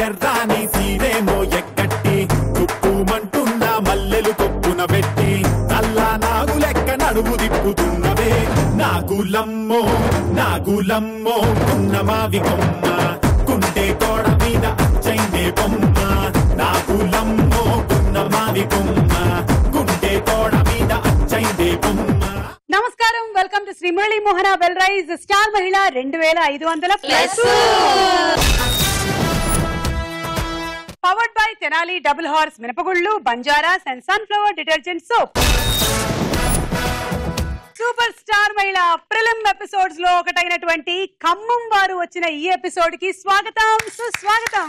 ఎర్రాని సీరేమో ఎక్కట్టి తుప్పుమంటున్న మల్లెలు కొప్పున పెట్టి నల్లా నాగు లెక్క నడుము దిప్పుతున్నవే నాగులమ్మో నాగులమ్మో ఉన్న మావి కొమ్మ కుంటే కోడ మీద అచ్చైందే బొమ్మ నాగులమ్మో ఉన్న మావి కొమ్మ కుంటే కోడ మీద అచ్చైందే బొమ్మ నమస్కారం welcome to Shri Murali Mohana bell rise star Mahila రెండు వేల ఐదు వందల plus powered by Tenali double horse మినపగుళ్ళు Banjaras and sunflower detergent soap super star Mahila prelim episodes లో ఒకటైనటువంటి ఖమ్మం వారు వచ్చిన ఈ ఎపిసోడ్ కి స్వాగతం సుస్వాగతం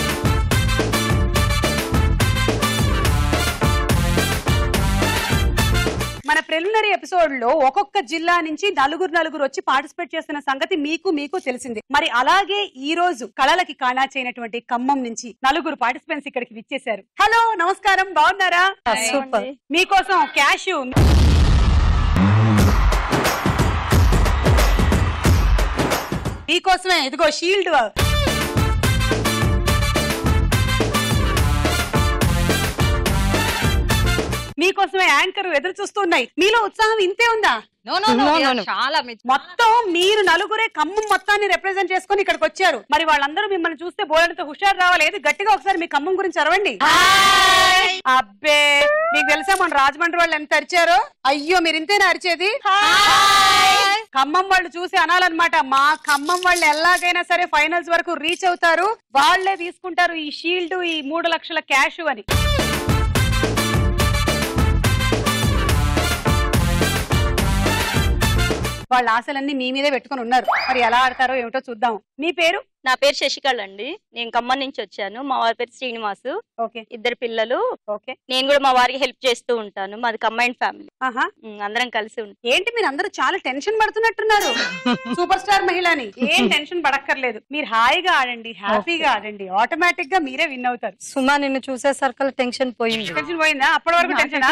మన ప్రిలిమినరీ ఎపిసోడ్ లో ఒక్కొక్క జిల్లా నుంచి నలుగురు నలుగురు వచ్చి పార్టిసిపేట్ చేస్తున్న సంగతి మీకు మీకు తెలిసింది మరి అలాగే ఈ రోజు కళలకి కాణాచైనటువంటి ఖమ్మం నుంచి నలుగురు పార్టిసిపెంట్స్ ఇక్కడికి విచ్చేశారు హలో నమస్కారం బాగున్నారా సూపర్ మీకోసం క్యాష్ మీకోసమే ఇదిగో షీల్డ్ మీకోసమే యాంకర్ ఎదురు చూస్తున్నాయి మీలో ఉత్సాహం ఇంతే ఉందా no no no No, no, no. చాలా మెచ్చి- మొత్తం మీరు నలుగురే ఖమ్మం మొత్తాన్ని రిప్రజెంట్ చేసుకొని ఇక్కడికి వచ్చారు మరి వాళ్ళందరూ మిమ్మల్ని చూస్తే బోలెడంత హుషారు రావాలి ఏది గట్టిగా ఒకసారి మీ ఖమ్మం గురించి అరవండి అబ్బే మీకు తెలుసా మన రాజమండ్రి వాళ్ళు ఎంత అరిచారో అయ్యో మీరు ఇంతేనా అరిచేది ఖమ్మం వాళ్ళు చూసి అనాలన్నమాట మా ఖమ్మం వాళ్ళు ఎలాగైనా సరే ఫైనల్స్ వరకు రీచ్ అవుతారు వాళ్ళే తీసుకుంటారు ఈ షీల్డ్ ఈ మూడు లక్షల క్యాష్ అని వాళ్ళ ఆశలన్నీ మీ మీదే పెట్టుకొని ఉన్నారు మరి ఎలా ఆడతారో ఏమిటో చూద్దాం మీ పేరు నా పేరు శశికళ అండి నేను ఖమ్మం నుంచి వచ్చాను మా వారి పేరు శ్రీనివాసు ఓకే ఇద్దరు పిల్లలు ఓకే నేను కూడా మా వారికి హెల్ప్ చేస్తూ ఉంటాను మాది కంబైన్డ్ ఫ్యామిలీ ఆహా అందరం కలిసి ఉంటాం ఏంటి మీరు అందరూ చాలా టెన్షన్ పడుతున్నట్టున్నారు సూపర్ స్టార్ మహిళని ఏం టెన్షన్ పడక్కర్లేదు మీరు హాయిగా ఆడండి హ్యాపీగా ఆడండి ఆటోమేటిక్ గా మీరే విన్ అవుతారు సుమా నిన్ను చూసేసరికి టెన్షన్ పోయింది టెన్షన్ పోయిందా అప్పటి వరకు టెన్షన్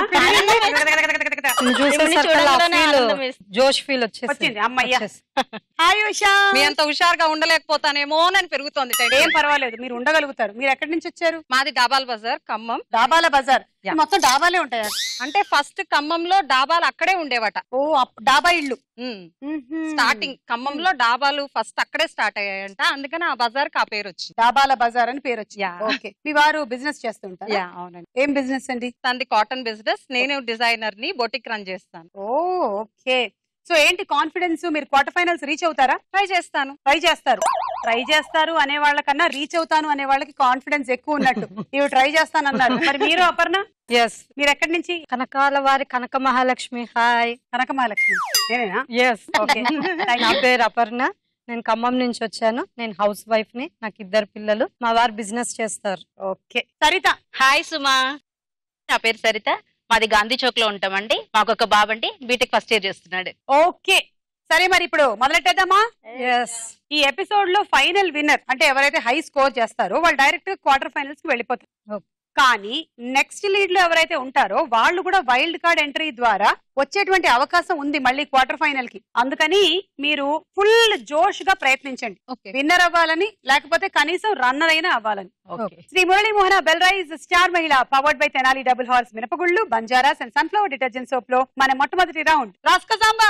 నిన్ను చూసేసరికి ఆ చూడంగానే feel, ఆనందం వేస్తుంది. జోష్ ఫీల్ వచ్చేసి వచ్చింది, అమ్మయ్య. హాయ్ ఉషా మీ అంత హుషారుగా ఉండలేకపోతానేమో అని పెరుగుతోంది ఏం టెన్షన్. పర్వాలేదు మీరు ఉండగలుగుతారు మీరు ఎక్కడి నుంచి వచ్చారు మాది డాబాల్ బజార్ ఖమ్మం డాబాల బజార్ యా. మొత్తం డాబాలే ఉంటాయా అంటే ఫస్ట్ ఖమ్మంలో డాబాలు అక్కడే ఉండేవట ఓ అప్- డాబా ఇల్లు స్టార్టింగ్ ఖమ్మంలో డాబాలు ఫస్ట్ అక్కడే స్టార్ట్ అయ్యాయంట అందుకని ఆ బజార్ కి ఆ పేరు వచ్చింది డాబాల బజార్ అని పేరు వచ్చింది యా. ఓకే మీ వారు బిజినెస్ చేస్తుంటారు యా అవునండి ఏం బిజినెస్ అండి తంది కాటన్ బిజినెస్ నేను డిజైనర్ ని బొటిక్ రన్ చేస్తాను ఓ ఓకే సో ఏంటి కాన్ఫిడెన్స్ మీరు క్వార్టర్ ఫైనల్స్ రీచ్ అవుతారా ట్రై చేస్తాను ట్రై చేస్తారు ట్రై చేస్తారు అనే వాళ్ళకన్నా రీచ్ అవుతాను అనే వాళ్ళకి కాన్ఫిడెన్స్ ఎక్కువ ఉన్నట్టు ఇవి ట్రై చేస్తాను అన్నారు మరి మీరు అపర్ణ ఎస్ మీరు ఎక్కడి నుంచి కనకాల వారి కనక మహాలక్ష్మి హాయ్ కనక మహాలక్ష్మి నేనేనా ఎస్ ఓకే నా పేరు అపర్ణ నేను ఖమ్మం నుంచి వచ్చాను నేను హౌస్ వైఫ్ ని నాకు ఇద్దరు పిల్లలు మా వారు బిజినెస్ చేస్తారు ఓకే సరిత హాయ్ సుమా నా పేరు సరిత మాది గాంధీ చౌక్ లో ఉంటామండి మాకు ఒక బాబండి బీటెక్ ఫస్ట్ ఇయర్ చేస్తున్నాడు ఓకే సరే మరి ఇప్పుడు మొదలెట్టేద్దామా ఎస్ ఈ ఎపిసోడ్ లో ఫైనల్ విన్నర్ అంటే ఎవరైతే హై స్కోర్ చేస్తారో వాళ్ళు డైరెక్ట్ క్వార్టర్ ఫైనల్స్ కి వెళ్ళిపోతారు Okay. కానీ నెక్స్ట్ లీడ్ లో ఎవరైతే ఉంటారో వాళ్ళు కూడా వైల్డ్ కార్డ్ ఎంట్రీ ద్వారా వచ్చేటువంటి అవకాశం ఉంది మళ్ళీ క్వార్టర్ ఫైనల్ కి అందుకని మీరు ఫుల్ జోష్ గా ప్రయత్నించండి ఓకే విన్నర్ అవ్వాలని లేకపోతే కనీసం రన్నర్ అయినా అవ్వాలని okay Shri Murali Mohana bell rise star Mahila powered by Tenali double horse మినపగుళ్ళు Banjaras and sunflower detergent soap లో మన మొట్టమొదటి రౌండ్ రాస్క సాంబా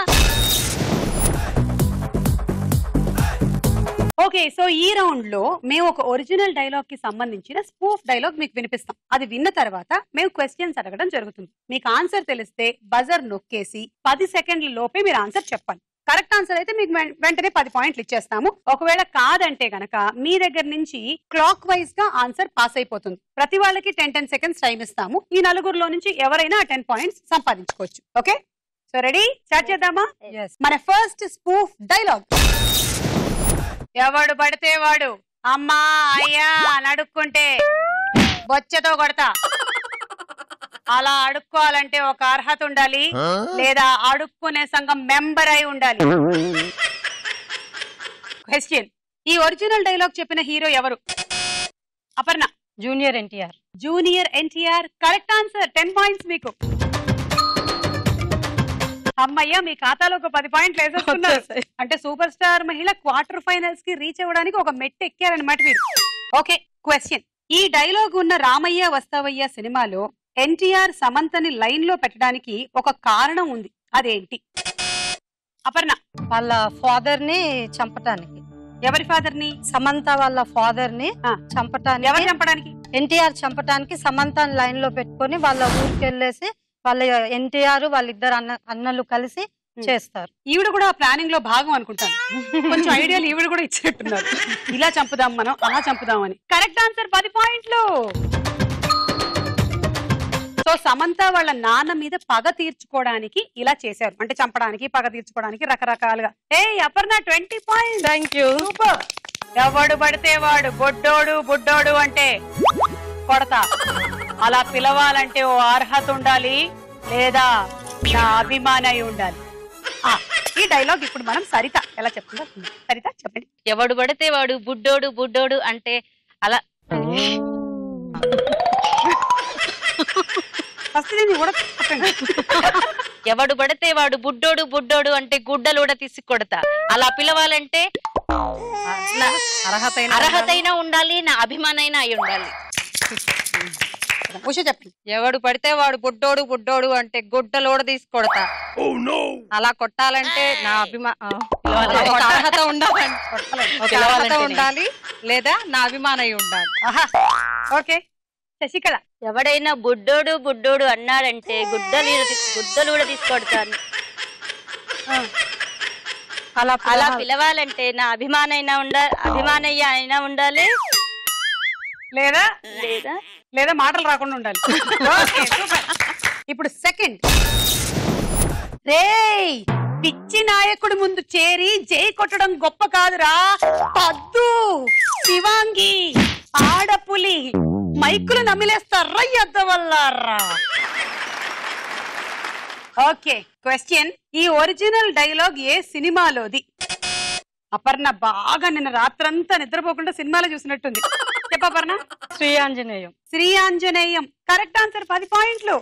ఓకే సో ఈ రౌండ్ లో మేము ఒక ఒరిజినల్ డైలాగ్ కి సంబంధించిన స్పూఫ్ డైలాగ్ మీకు వినిపిస్తాం అది విన్న తర్వాత మేము క్వశ్చన్స్ అడగడం జరుగుతుంది మీకు ఆన్సర్ తెలిస్తే బజర్ నొక్కేసి పది సెకండ్ల లోపే మీరు ఆన్సర్ చెప్పాలి కరెక్ట్ ఆన్సర్ అయితే మీకు వెం- వెంటనే పది పాయింట్లు ఇచ్చేస్తాము ఒకవేళ కాదంటే గనక మీ దగ్గర నుంచి క్లాక్ వైజ్ గా ఆన్సర్ పాస్ అయిపోతుంది ప్రతి వాళ్ళకి టెన్ టెన్ సెకండ్స్ టైం ఇస్తాము ఈ నలుగురిలో నుంచి ఎవరైనా టెన్ పాయింట్స్ సంపాదించుకోవచ్చు ఓకే సో రెడీ స్టార్ట్ చేద్దామా ఎస్ మన ఫస్ట్ స్పూఫ్ డైలాగ్ ఎవడు పడితే వాడు అమ్మా అయ్యా అని అడుక్కుంటే బొచ్చతో కొడతా అలా అడుక్కోవాలంటే ఒక అర్హత ఉండాలి లేదా అడుక్కునే సంఘం మెంబర్ అయి ఉండాలి క్వశ్చన్ ఈ ఒరిజినల్ డైలాగ్ చెప్పిన హీరో ఎవరు Aparna junior NTR junior NTR correct answer ten points మీకు అమ్మయ్య మీ ఖాతాలో ఒక పది పాయింట్లు వేసేస్తున్నారు అంటే super star Mahila quarter finals కి రీచ్ అవ్వడానికి ఒక మెట్టు ఎక్కారనమాట మీరు ఓకే క్వశ్చన్ ఈ డైలాగ్ ఉన్న రామయ్య వస్తావయ్య సినిమాలో ఎన్టీఆర్ సమంతని లైన్ లో పెట్టడానికి ఒక కారణం ఉంది అదేంటి అపర్ణ వాళ్ళ ఫాదర్ ని చంపటానికి ఎవరి ఫాదర్ ని సమంత వాళ్ళ ఫాదర్ ని ఆ. ఎవరు చంపటానికి చంపడానికి ఎన్టీఆర్ చంపటానికి సమంత లైన్ లో పెట్టుకొని వాళ్ళ ఊరికి వెళ్ళేసి వాళ్ళ ఎన్టీఆర్ వాళ్ళిద్దరు అన్న అన్నలు కలిసి చేస్తారు ఈవిడ కూడా ప్లానింగ్ లో భాగం అనుకుంటాను కొంచెం ఐడియాలు ఈవిడ కూడా ఇచ్చినట్టున్నారు ఇలా చంపుదాం మనం అలా చంపుదాం అని కరెక్ట్ ఆన్సర్ పది పాయింట్లు సో సమంత వాళ్ళ నాన్న మీద పగ తీర్చుకోవడానికి ఇలా చేశారు అంటే చంపడానికి పగ తీర్చుకోవడానికి రకరకాలుగా A Aparna twenty point thank you super ఎవడు పడితే వాడు బొడ్డోడు బుడ్డోడు అంటే కొడతా అలా పిలవాలంటే ఓ అర్హత ఉండాలి లేదా నా అభిమానై ఉండాలి ఆ, ఈ డైలాగ్ ఇప్పుడు మనం సరిత ఎలా చెప్తుందో విందాం. సరిత చెప్పండి ఎవడు పడితే వాడు బుడ్డోడు బుడ్డోడు అంటే అలా ఫస్ట్ దీన్ని కూడా చెప్పండి ఎవడు పడితే వాడు బుడ్డోడు బుడ్డోడు అంటే గుడ్డలు కూడా తీసి కొడతా అలా పిలవాలంటే నా అర్హత అర్హతైనా ఉండాలి నా అభిమానైనా అయి ఉండాలి ఉష చెప్పండి ఎవడు పడితే వాడు బుడ్డోడు బుడ్డోడు అంటే గుడ్డలోడ తీసి కొడతా అలా కొట్టాలంటే నా అభిమా ఆ, ఒక అర్హత ఉండాలి ఒక అర్హత పిలవాలంటేనే. ఉండాలి లేదా నా అభిమానై ఉండాలి ఆహా ఓకే శశికళ ఎవడైనా బుడ్డోడు బుడ్డోడు అన్నాడంటే గుడ్డలు గుడ్డలు కూడా తీసుకొడతాను అలా అలా పిలవాలి. పిలవాలంటే నా అభిమానైనా ఉండాలి అభిమానయ్య అయినా ఉండాలి లేదా లేదా లేదా మాటలు రాకుండా ఉండాలి Okay, super. ఇప్పుడు సెకండ్ రేయ్ పిచ్చి నాయకుడి ముందు చేరి జై కొట్టడం గొప్ప కాదురా పద్దు శివాంగి ఆడపులి మైకులు నమిలేస్తారా ఎద్ద వల్లారా ఓకే క్వశ్చన్ ఈ ఒరిజినల్ డైలాగ్ ఏ సినిమాలోది అపర్ణ బాగా నిన్న రాత్రంతా నిద్రపోకుండా సినిమాలో చూసినట్టుంది చెప్పపర్ణ శ్రీ ఆంజనేయం శ్రీ ఆంజనేయం కరెక్ట్ ఆన్సర్ పది పాయింట్లు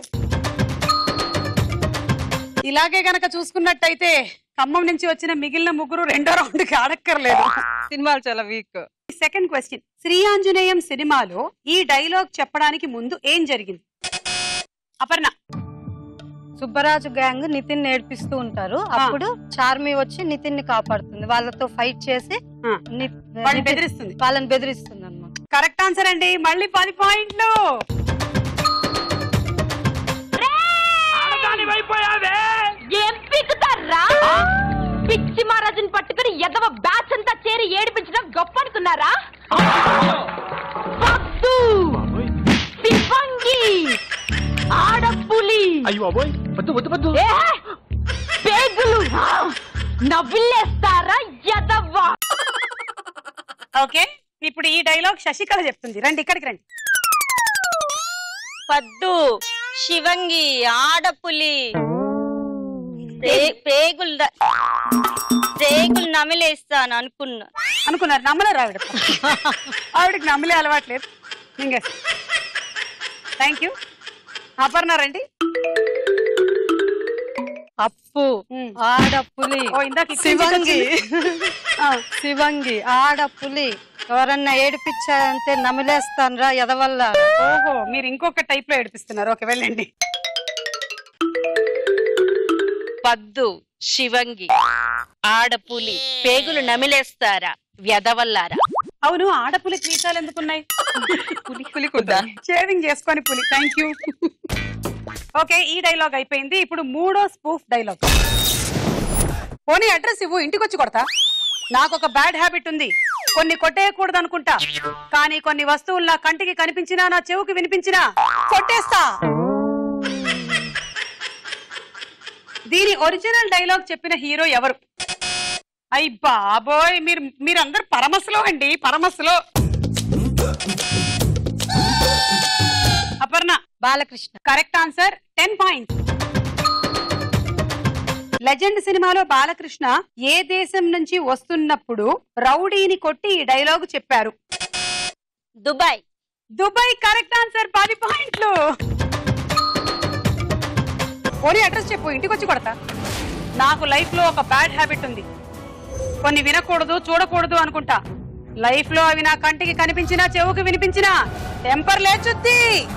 ఇలాగే గనక చూసుకున్నట్టయితే ఖమ్మం నుంచి వచ్చిన మిగిలిన ముగ్గురు రెండో రౌండ్ కి ఆడక్కర్లేదు సినిమాలు చాలా వీక్ సెకండ్ క్వశ్చన్ శ్రీ ఆంజనేయం సినిమాలో ఈ డైలాగ్ చెప్పడానికి ముందు ఏం జరిగింది అపర్ణ సుబ్బరాజు గ్యాంగ్ నితిన్ నేర్పిస్తూ ఉంటారు అప్పుడు చార్మి వచ్చి నితిన్ ని కాపాడుతుంది వాళ్ళతో ఫైట్ చేసి ఆ. ని- వాళ్ళని నితిన్- బెదిరిస్తుంది వాళ్ళని బెదిరిస్తుంది అనమాట కరెక్ట్ ఆన్సర్ అండి మళ్ళీ పది పాయింట్లు ఏం పీకుతారా పిచ్చి మహారాజుని పట్టుకుని ఎదవ బ్యాచ్ అంతా చేరి ఏడిపించడం గొప్ప అనుకున్నారా వద్దు శివంగి ఆడపులి అయ్యో అబ్బోయ్ వద్దు వద్దు వద్దు ఏ పేగులు నవ్విల్లేస్తారా ఎదవ ఓకే ఇప్పుడు ఈ డైలాగ్ శశికళ చెప్తుంది రండి ఇక్కడికి రండి పద్దు శివంగి ఆడపులి పే- పేగులు ద- పేగులు నమిలేస్తాను అనుకున్నా అనుకున్నారు నమ్మలేరు ఆవిడ ఆవిడకి నమ్మలే అలవాట్లేదు మింగేసి థ్యాంక్ యూ అపర్ణ రండి అప్పు ఉమ్. ఆడపులి ఓ ఇందాక ఇక్కడి నుంచి శివంగి వచ్చింది. ఆ, శివంగి ఆడపులి ఎవరన్నా ఏడిపించారంటే నమిలేస్తాన్రా ఎదవల్ల ఓహో మీరు ఇంకొక టైప్ లో ఏడిపిస్తున్నారు ఓకే వెళ్ళండి పద్దు శివంగి ఆడపులి పేగులు నమిలేస్తారా వ్యధవల్లారా అవును ఆడపులి క్రీచాలు ఎందుకున్నాయి పులి పులి కుదా షేవింగ్ చేసుకొని పులి థ్యాంక్ యూ ఓకే ఈ డైలాగ్ అయిపోయింది ఇప్పుడు మూడో స్పూఫ్ డైలాగ్ పోనీ అడ్రస్ ఇవ్వు ఇంటికి వచ్చి కొడతా నాకు ఒక బ్యాడ్ హ్యాబిట్ ఉంది కొన్ని కొట్టేయకూడదు అనుకుంటా కానీ కొన్ని వస్తువులు నా కంటికి కనిపించినా నా చెవుకి వినిపించినా కొట్టేస్తా దీని ఒరిజినల్ డైలాగ్ చెప్పిన హీరో ఎవరు అయ్ బాబోయ్ మీరు మీరందరు పరమస్లో అండి పరమస్లో Aparna Balakrishna correct answer ten points legend సినిమాలో బాలకృష్ణ ఏ దేశం నుంచి వస్తున్నప్పుడు రౌడీని కొట్టి ఈ డైలాగు చెప్పారు దుబాయ్ దుబాయ్ కరెక్ట్ ఆన్సర్ పది పాయింట్లు ఓని అడ్రస్ చెప్పు ఇంటికి వచ్చి కొడతా నాకు లైఫ్ లో ఒక బ్యాడ్ హ్యాబిట్ ఉంది కొన్ని వినకూడదు చూడకూడదు అనుకుంటా లైఫ్ లో అవి నా కంటికి కనిపించినా చెవుకి వినిపించినా టెంపర్ లేచుద్ది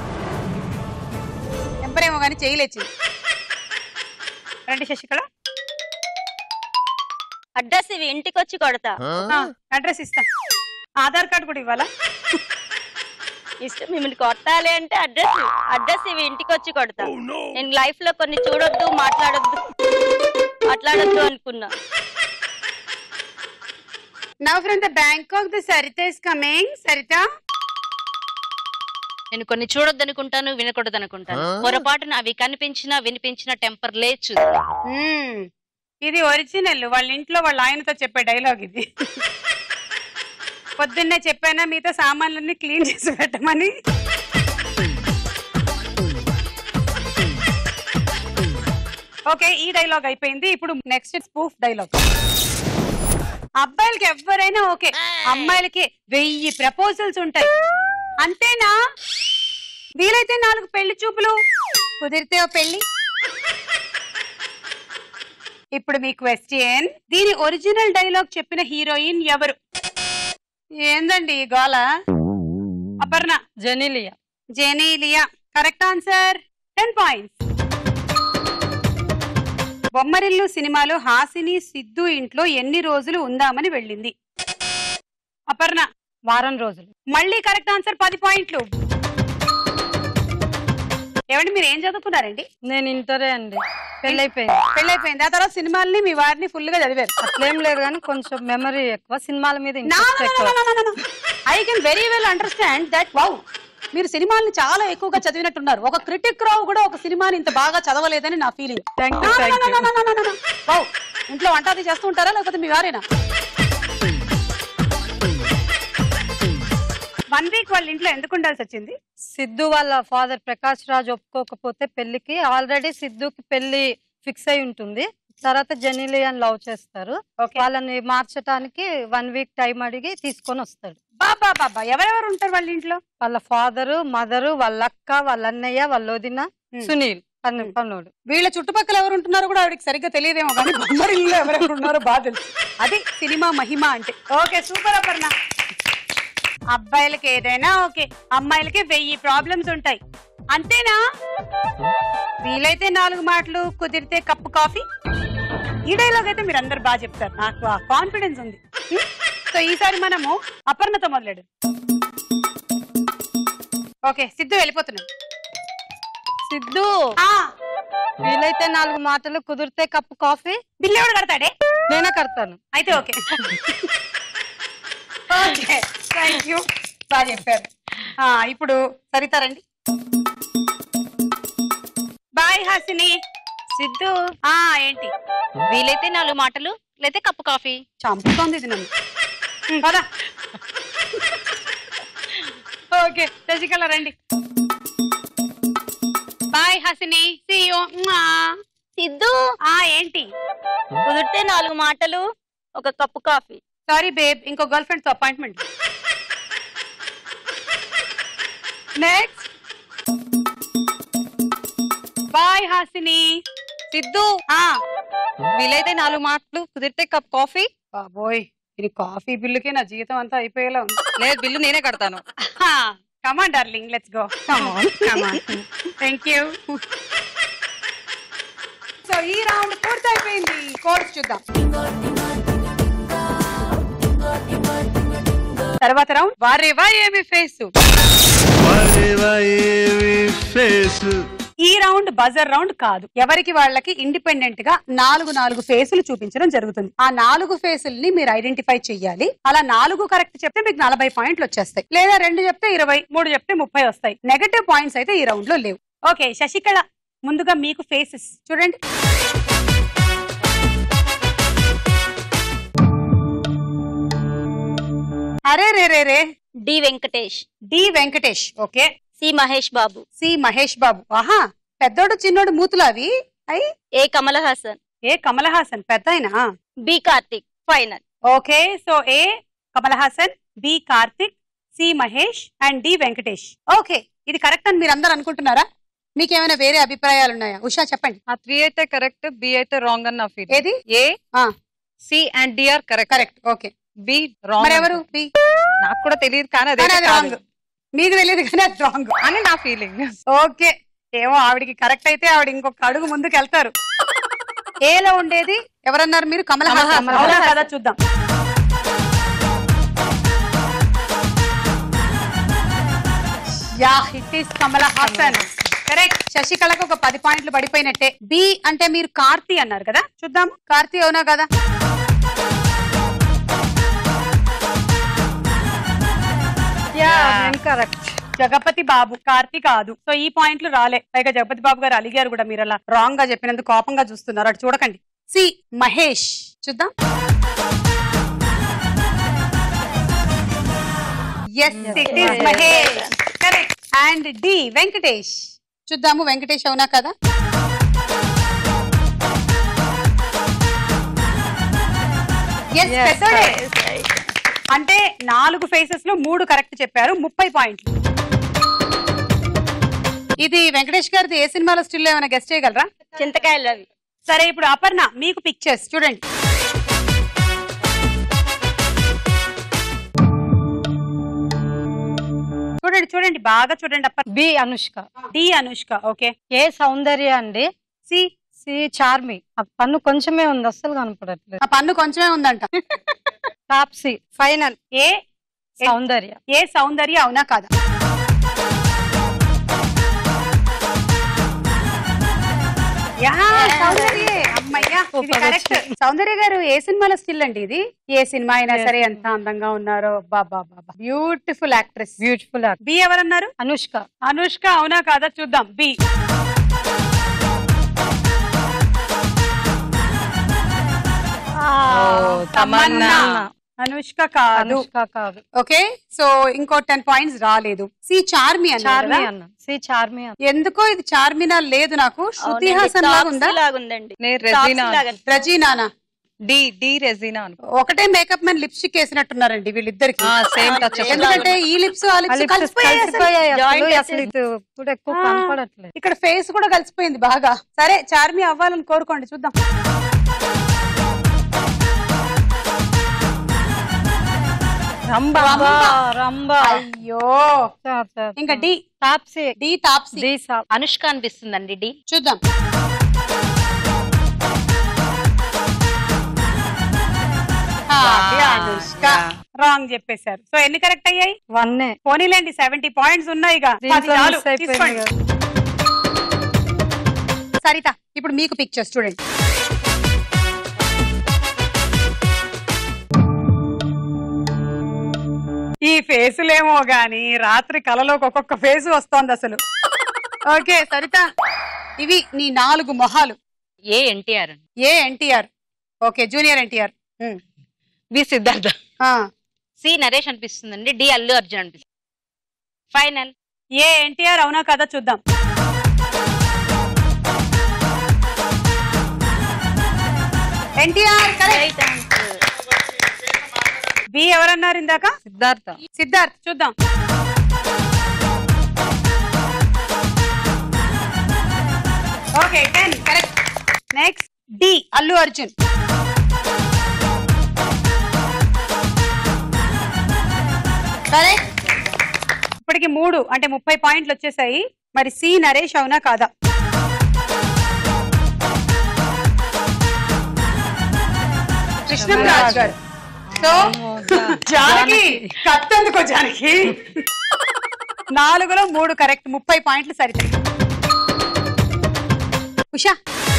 టెంపర్ ఏమో కానీ చేయలేచింది రండి శశికళ అడ్రస్ ఇవి ఇంటికి వచ్చి కొడతా అడ్రస్ ఇస్తా ఆధార్ కార్డు కూడా ఇవ్వాలా ఇష్టం మిమ్మల్ని కొట్టాలి అంటే అడ్రస్ అడ్రస్ ఇవి ఇంటికి వచ్చి కొడతా నేను లైఫ్ లో కొన్ని చూడొద్దు మాట్లాడొద్దు మాట్లాడొద్దు అనుకున్నా now from the Bangkok the Saritha is coming Saritha నేను కొన్ని చూడొద్దనుకుంటాను వినకూడదనుకుంటాను పొరపాటున అవి కనిపించినా వినిపించిన టెంపర్ లేచు మ్మ్. ఇది ఒరిజినల్ వాళ్ళ ఇంట్లో వాళ్ళ ఆయనతో చెప్పే డైలాగ్ ఇది పొద్దున్నే చెప్పానా మీతో సామాన్లన్నీ క్లీన్ చేసి పెట్టమని ఓకే ఈ డైలాగ్ అయిపోయింది ఇప్పుడు నెక్స్ట్ స్పూఫ్ డైలాగ్ అబ్బాయిలకి ఎవరైనా ఓకే అమ్మాయిలకి వెయ్యి ప్రపోజల్స్ ఉంటాయి అంతేనా వీలైతే నాలుగు పెళ్లి చూపులు కుదిరితే ఓ పెళ్లి ఇప్పుడు మీ క్వశ్చన్ దీని ఒరిజినల్ డైలాగ్ చెప్పిన హీరోయిన్ ఎవరు ఏందండి ఈ గోల Aparna Genelia Genelia correct answer ten points Bommarillu సినిమాలో హాసిని సిద్ధు ఇంట్లో ఎన్ని రోజులు ఉందామని వెళ్ళింది అపర్ణ వారం రోజులు మళ్ళీ కరెక్ట్ ఆన్సర్ పది పాయింట్లు ఏమండి మీరు ఏం చదువుకున్నారండి నేను ఇంటరే అండి పెళ్ళైపోయింది పెళ్ళైపోయింది ఆ తర్వాత సినిమాల్ని మీ వారిని ఫుల్ గా చదివారు అట్లేం లేదు కానీ కొంచెం మెమరీ ఎక్కువ సినిమాల మీద ఇంట్రెస్ట్ ఎక్కువ I can very well understand that wow మీరు సినిమాల్ని చాలా ఎక్కువగా చదివినట్టున్నారు ఒక క్రిటిక్ రావు కూడా ఒక సినిమాని ఇంత బాగా చదవలేదని నా feeling thank you thank you wow ఇంట్లో వంట అది చేస్తూ ఉంటారా లేకపోతే మీ వారేనా వన్ వీక్ వాళ్ళ ఇంట్లో ఎందుకు ఉండాల్సి వచ్చింది సిద్ధు వాళ్ళ ఫాదర్ ప్రకాష్ రాజ్ ఒప్పుకోకపోతే పెళ్లికి ఆల్రెడీ సిద్ధుకి పెళ్లి ఫిక్స్ అయి ఉంటుంది తర్వాత జెనిలియన్ లవ్ చేస్తారు Okay. వాళ్ళని మార్చడానికి వన్ వీక్ టైం అడిగి తీసుకొని వస్తాడు బాబా బాబా ఎవరెవరు ఉంటారు వాళ్ళ ఇంట్లో వాళ్ళ ఫాదరు మదరు వాళ్ళ అక్క వాళ్ళ అన్నయ్య వాళ్ళ వదిన Hmm. సునీల్ పన్ను పన్నుడు వీళ్ళ చుట్టుపక్కల ఎవరు ఉంటున్నారో కూడా ఆవిడకి సరిగ్గా తెలియదేమో కానీ బొమ్మరిల్లో ఎవరెవరు ఉన్నారో బాగా తెలుసు అది సినిమా మహిమ అంటే ఓకే సూపర్ అపర్ణ అబ్బాయిలకి ఏదైనా ఓకే అమ్మాయిలకి వెయ్యి ప్రాబ్లమ్స్ ఉంటాయి అంతేనా వీలైతే నాలుగు మాటలు కుదిరితే కప్పు కాఫీ ఈ డైలాగ్ అయితే మీరు అందరు బాగా చెప్తారు నాకు ఆ కాన్ఫిడెన్స్ ఉంది సో ఈసారి మనము అపర్ణతో మొదలెడు ఓకే సిద్ధు వెళ్ళిపోతున్నాం సిద్ధు ఆ వీలైతే నాలుగు మాటలు కుదిరితే కప్పు కాఫీ బిల్లు ఎవడు కడతాడే నేనే కడతాను అయితే ఓకే ఓకే థ్యాంక్ యూ బాగా చెప్పారు ఆ, ఇప్పుడు సరితారండి బాయ్ హాసిని సిద్ధు ఆ ఏంటి వీలైతే నాలుగు మాటలు లేతే కప్పు కాఫీ చంపుతోంది ఇది నన్ను ఉమ్, పద ఓకే శశికళ రండి బాయ్ హాసిని See you. మ్మా. సిద్ధు ఆ ఏంటి కుదిరితే నాలుగు మాటలు ఒక కప్పు కాఫీ సారీ బేబ్ ఇంకో గర్ల్ ఫ్రెండ్ తో appointment next bye Hasini Siddhu ఆ వీలైతే నాలుగు మాటలు కుదిరితే కప్ కాఫీ బాబోయ్ ఇది కాఫీ బిల్లుకే నా జీవితం అంతా అయిపోయేలా ఉంది లేదు బిల్లు నేనే కడతాను come on darling let's go come on come on thank you so ఈ రౌండ్ పూర్తి అయిపోయింది కోర్స్ చూద్దాం తర్వాత రౌండ్ వారేవా ఏమి ఫేస్ ఈ రౌండ్ బజర్ రౌండ్ కాదు ఎవరికి వాళ్ళకి ఇండిపెండెంట్ గా నాలుగు నాలుగు ఫేసులు చూపించడం జరుగుతుంది ఆ నాలుగు ఫేసుల్ని మీరు ఐడెంటిఫై చెయ్యాలి అలా నాలుగు కరెక్ట్ చెప్తే మీకు నలభై పాయింట్లు వచ్చేస్తాయి లేదా రెండు చెప్తే ఇరవై మూడు చెప్తే ముప్పై వస్తాయి నెగటివ్ పాయింట్స్ అయితే ఈ రౌండ్ లో లేవు ఓకే శశికళ ముందుగా మీకు ఫేసెస్ చూడండి అరే రే రే రే D Venkatesh D Venkatesh okay C Mahesh Babu C Mahesh Babu ఆహా పెద్దోడు చిన్నోడు మూతులు అవి అయి ఏ కమల్ హాసన్ ఏ కమల్ హాసన్ పెద్ద ఆయన B Karthik final okay so A Kamal Haasan B Karthik C Mahesh and D Venkatesh okay ఇది కరెక్ట్ అని మీరు అందరు అనుకుంటున్నారా మీకు ఏమైనా వేరే అభిప్రాయాలు ఉన్నాయా ఉషా చెప్పండి ఆ త్రీ అయితే కరెక్ట్ బి అయితే రాంగ్ అని నా ఫీల్ ఏది ఏ ఆ. C and D are correct correct okay B wrong మరెవరు బి నాకు కూడా తెలియదు కానీ అదే కానీ అది రాంగ్ మీకు తెలియదు కానీ అది రాంగ్ అని నా ఫీలింగ్ ఓకే ఏమో ఆవిడికి కరెక్ట్ అయితే ఆవిడ ఇంకొక అడుగు ముందుకు వెళ్తారు ఏలో ఉండేది ఎవరన్నారు మీరు కమల కమల్ హాసన్ హాసన్. అవునా కదా చూద్దాం yeah it is Kamal Haasan correct శశికళకు ఒక పది పాయింట్లు పడిపోయినట్టే బి అంటే మీరు కార్తీ అన్నారు కదా చూద్దాం కార్తీ అవునా కదా కరెక్ట్ జగపతి బాబు కార్తీ కాదు సో ఈ పాయింట్లు రాలే పైగా జగపతి బాబు గారు అలిగారు కూడా మీరు అలా రాంగ్ గా చెప్పినందుకు కోపంగా చూస్తున్నారు అటు చూడకండి సి మహేష్ చూద్దాం yes it is Mahesh correct and D Venkatesh చూద్దాము వెంకటేష్ అవునా కదా Yes, పెద్దోడే. అంటే నాలుగు ఫేసెస్ లో మూడు కరెక్ట్ చెప్పారు ముప్పై పాయింట్లు ఇది వెంకటేష్ గారిది ఏ సినిమాలో స్టిల్ ఏమైనా గెస్ట్ చేయగలరా చింతకాయలు అవి సరే ఇప్పుడు అపర్ణ మీకు పిక్చర్స్ చూడండి చూడండి చూడండి బాగా చూడండి Aparna B Anushka D Anushka okay A Soundarya అండి సి సి చార్మి ఆ పన్ను కొంచెమే ఉంది అస్సలు కనపడట్లేదు ఆ పన్ను కొంచెమే ఉందంట top C final A Soundarya A Soundarya అవునా కాదా యా, సౌందర్యే. అమ్మయ్యా, ఇది కరెక్ట్ సౌందర్య గారు ఏ సినిమాలో స్టిల్ అండి ఇది ఏ సినిమా అయినా సరే ఎంత అందంగా ఉన్నారో బాబా బాబా బ్యూటిఫుల్ యాక్ట్రెస్ బ్యూటిఫుల్ బి ఎవరన్నారు అనుష్క అనుష్క అవునా కాదా చూద్దాం బి తమన్నా అనుష్క కాదు అనుష్క కాదు ఓకే సో ఇంకో టెన్ పాయింట్స్ రాలేదు సి చార్మి చార్మి అన్నారు అన్న సి చార్మి అన్న ఎందుకో ఇది చార్మినార్ లేదు నాకు శృతి అవునండి, హాసన్ లాగా టాప్సీ ఉందా లాగుందండి నేను టాప్సీ రెజీనా లాగా. రజీనానా డి డి రెజీనా అనుకో ఒకటే మేకప్ మ్యాన్ లిప్స్టిక్ వేసినట్టున్నారండి వీళ్ళిద్దరికి సేమ్ టచ్ ఎందుకంటే ఈ లిప్స్ ఆ ఆ లిప్స్ lips కలిసిపోయాయి అసలు. కలిసిపోయాయి అసలు. Joint అసలు ఇది ఇప్పుడు ఎక్కువ ఆ. కనపడట్లేదు ఇక్కడ ఫేస్ కూడా కలిసిపోయింది బాగా సరే చార్మి అవ్వాలని కోరుకోండి చూద్దాం రంబ రంభ. రంబ అయ్యో ఇంకా D top C D top C D సా అనుష్క అనిపిస్తుందండి డి చూద్దాం ఆ, డి అనుష్క రాంగ్ చెప్పేశారు సో ఎన్ని కరెక్ట్ అయ్యాయి వన్నే పోనీలేండి సెవెంటీ పాయింట్స్ ఉన్నాయి ఇక పది దీంట్లో చాలు, మిస్ అయిపోయింది తీసుకోండి. కదా. సరిత ఇప్పుడు మీకు పిక్చర్స్ చూడండి ఈ ఫేసులేమో గాని రాత్రి కలలోకి ఒక్కొక్క ఫేస్ వస్తోంది అసలు ఓకే సరిత ఇవి నీ నాలుగు మొహాలు A NTR A NTR okay junior NTR B Siddhartha C Naresh అనిపిస్తుందండి డి అల్లు అర్జున్ అనిపిస్తుంది ఫైనల్ ఏ ఎన్టీఆర్ అవునా కదా చూద్దాం ఎన్టీఆర్ కరెక్ట్ బి ఎవరన్నారు ఇందాక సిద్ధార్థ సిద్ధార్థ్ చూద్దాం okay ten correct next D Allu Arjun correct ఇప్పటికి మూడు అంటే ముప్పై పాయింట్లు వచ్చేసాయి మరి సి నరేష్ అవునా కాదా కృష్ణరాజ్ గారు సో జానకి కత్తెందుకో జానకి నాలుగులో మూడు కరెక్ట్ ముప్పై పాయింట్లు సరిపోయి Usha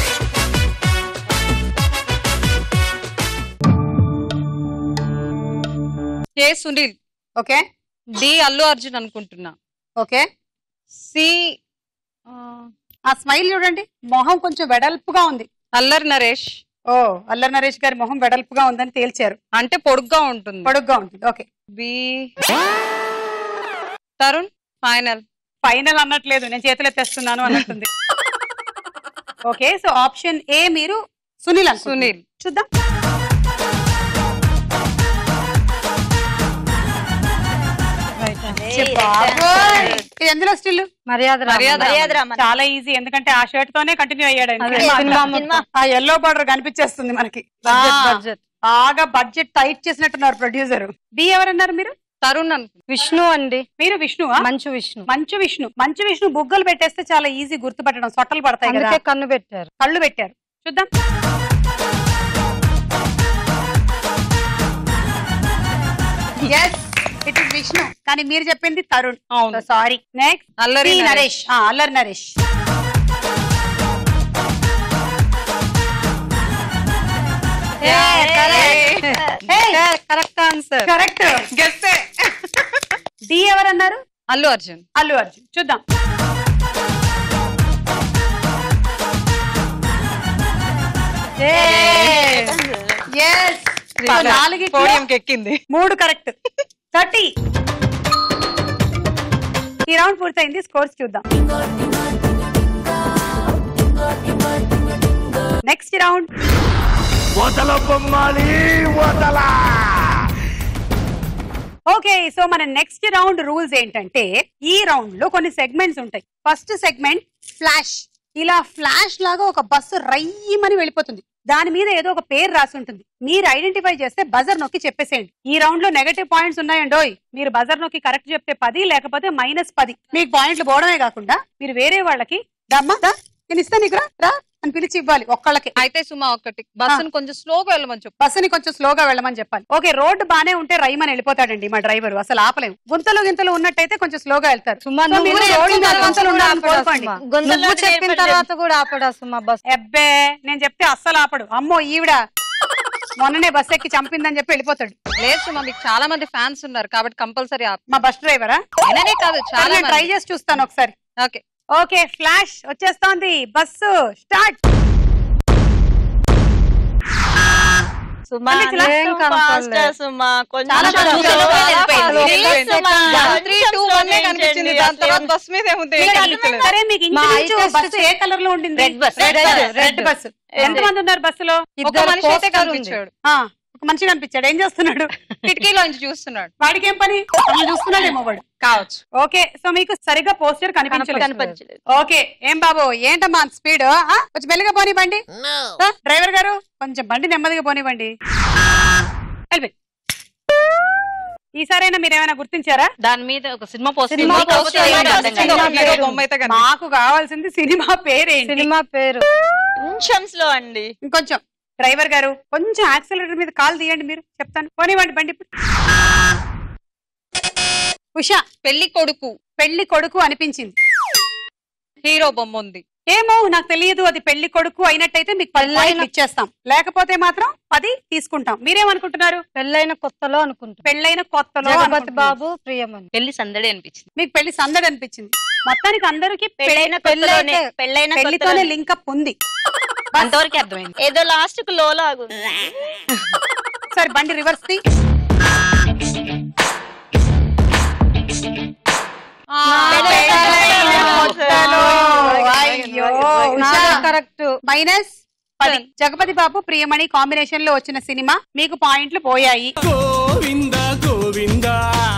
A Sunil okay D Allu Arjun అనుకుంటున్నా ఓకే సి ఆ స్మైల్ చూడండి మొహం కొంచెం వెడల్పుగా ఉంది అల్లరి నరేష్ ఓ అల్లరి నరేష్ గారి మొహం వెడల్పుగా ఉందని తేల్చారు అంటే పొడుగ్గా ఉంటుంది పొడుగ్గా ఉంటుంది okay B Tarun final final అన్నట్లేదు నేను చేతులు ఎత్తేస్తున్నాను అన్నట్టుంది ఓకే సో ఆప్షన్ ఏ మీరు సునీల్ అనుకుంటున్నారు. సునీల్. చూద్దాం ఛే, బాబోయ్. ఇది ఎందులో స్టిల్ మర్యాద రామ. మర్యాద మర్యాద రామన్ చాలా ఈజీ ఎందుకంటే ఆ షర్ట్ తోనే కంటిన్యూ అయ్యాడు ఆయన. అదే సినిమా సినిమా అంతా. మొత్తం. ఆ ఎల్లో బార్డర్ కనిపించేస్తుంది మనకి బడ్జెట్ బడ్జెట్ బాగా బడ్జెట్ టైట్ చేసినట్టున్నారు ప్రొడ్యూసర్ బి ఎవరన్నారు మీరు తరుణ్ అను విష్ణు అండి మీరు విష్ణు మంచు విష్ణు మంచు విష్ణు మంచు విష్ణు బుగ్గలు పెట్టేస్తే చాలా ఈజీ గుర్తుపట్టడం సొట్టలు పడతాయి కదా అందుకే కన్ను పెట్టారు కళ్ళు పెట్టారు చూద్దాం ఎస్ ఇట్ ఇస్ విష్ణు కానీ మీరు చెప్పింది తరుణ్ అవును సారీ నెక్స్ట్ అల్లరి నరేష్. నరేష్ ఆ, Allari Naresh correct answer correct గెస్టే డి ఎవరన్నారు అల్లు అర్జున్ అల్లు అర్జున్ చూద్దాం ఎస్ నాలుగు పోడియంకి ఎక్కింది మూడు కరెక్ట్ థర్టీ ఈ రౌండ్ పూర్తయింది స్కోర్స్ చూద్దాం నెక్స్ట్ రౌండ్ వదల బొమ్మాలి వదల ఓకే సో మన నెక్స్ట్ రౌండ్ రూల్స్ ఏంటంటే ఈ రౌండ్ లో కొన్ని సెగ్మెంట్స్ ఉంటాయి ఫస్ట్ సెగ్మెంట్ ఫ్లాష్ ఇలా ఫ్లాష్ లాగా ఒక బస్సు రయ్యమని వెళ్ళిపోతుంది దాని మీద ఏదో ఒక పేరు రాసి ఉంటుంది మీరు ఐడెంటిఫై చేస్తే బజర్ నొక్కి చెప్పేసేయండి ఈ రౌండ్ లో నెగటివ్ పాయింట్స్ ఉన్నాయండోయ్ మీరు బజర్ నొక్కి కరెక్ట్ చెప్తే పది లేకపోతే మైనస్ పది మీకు పాయింట్లు పోవడమే కాకుండా మీరు వేరే వాళ్ళకి దమ్మా దా, నేను ఇస్తాను నీకు రా, రా అని పిలిచి ఇవ్వాలి ఒక్కళ్ళకి అయితే సుమా ఒకటి బస్సును కొంచెం స్లోగా వెళ్ళమని చెప్పు బస్సుని కొంచెం స్లోగా వెళ్ళమని చెప్పాలి ఓకే రోడ్డు బానే ఉంటే రైమని వెళ్ళిపోతాడండి మా డ్రైవర్ అసలు ఆపలేము గుంతలు గింతలు ఉన్నట్టయితే కొంచెం స్లోగా వెళ్తారు సుమా సో నువ్వు మీరు చెప్పిన రోడ్డు మీద తర్వాత గుంతలు కూడా ఉండాలని ఆపడా కోరుకోండి సుమా. నువ్వు చెప్పిన తర్వాత కూడా ఆపడా సుమా బస్ ఎబ్బే నేను చెప్తే అస్సలు ఆపడు అమ్మో ఈవిడ మొన్ననే బస్ ఎక్కి చంపిందని చెప్పి వెళ్ళిపోతాడు లేదు సుమా మీకు చాలా మంది ఫ్యాన్స్ ఉన్నారు కాబట్టి కంపల్సరీ మా బస్ డ్రైవరా నేనే కాదు చాలా నేను ట్రై చేసి చూస్తాను ఒకసారి ఓకే ఓకే ఫ్లాష్ వచ్చేస్తోంది బస్సు స్టార్ట్ సుమా మళ్ళీ ఇలా ఏం ఫాస్ట్ కనపడలేదు. సుమా కొంచెం చాలా నిమిషాలు నిమిషాలు వెళ్ళిపోయింది. వెళ్ళిపోయింది. సుమా, త్రీ టూ వన్ కనిపించింది దాని తర్వాత బస్ మీద ఏముంది ఏం కనిపించలేదు. సరే మీకు మా ఇంచుమించు eye test బస్సు ఏ కలర్ లో ఉండింది Red bus. Red Red bus. Red bus ఎంత మంది ఉన్నారు బస్సులో ఒక ఇద్దరు మనిషి అయితే poster ఉంది. కనిపించాడు ఆ, ఒక మనిషి కనిపించాడు ఏం చేస్తున్నాడు కిటికీలో నుంచి చూస్తున్నాడు వాడికి ఏం పని అలా చూస్తున్నాడేమో వాడు కావచ్చు ఓకే సో మీకు సరిగ్గా పోస్టర్ కనిపించలేదు కనిపించలేదు ఓకే ఏం బాబు ఏంటమ్మా స్పీడ్ కొంచెం మెల్లిగా పోనివ్వండి ఆ, డ్రైవర్ గారు కొంచెం బండి నెమ్మదిగా పోనివ్వండి వెళ్ళిపోయి. ఈసారైనా మీరు ఏమైనా గుర్తించారా దాని మీద ఒక సినిమా పోస్టర్ సినిమా ఉంది. కాకపోతే పోస్టర్ ఏమీ ఉంది. అర్థం చిన్న కాదు. ఒక హీరో బొమ్మ అయితే కనిపించింది. మాకు కావాల్సింది సినిమా పేరేంటి సినిమా పేరు నిమిషంస్ లో అండి ఇంకొంచెం డ్రైవర్ గారు కొంచెం యాక్సిలేటర్ మీద కాల్ తీయండి మీరు చెప్తాను పోనివ్వండి బండి ఇప్పుడు ఉషా పెళ్లి కొడుకు పెళ్లి కొడుకు అనిపించింది హీరో బొమ్మ ఉంది ఏమో నాకు తెలియదు అది పెళ్లి కొడుకు అయినట్టయితే మీకు పది పాయింట్లు ఇచ్చేస్తాం లేకపోతే మాత్రం పది తీసుకుంటాం మీరేమనుకుంటున్నారు పెళ్ళైన కొత్తలో అనుకుంటా పెళ్ళైన కొత్తలో జగపతి అనుకుంటున్నారు. బాబు ప్రియమని పెళ్లి సందడి అనిపించింది మీకు పెళ్లి సందడి అనిపించింది మొత్తానికి అందరికి పెళ్ళైన కొత్తలోనే పెళ్ళైన పెళ్లితోనే కొత్తలోనే. లింకప్ ఉంది అంతవరకు అర్థమైంది ఏదో లాస్ట్ కు లో లాగు సరే బండి రివర్స్ ది కొత్తలో. అయ్యో ఉషా. కరెక్ట్ మైనస్ పది జగపతి బాబు ప్రియమణి కాంబినేషన్ లో వచ్చిన సినిమా మీకు పాయింట్లు పోయాయి గోవింద గోవింద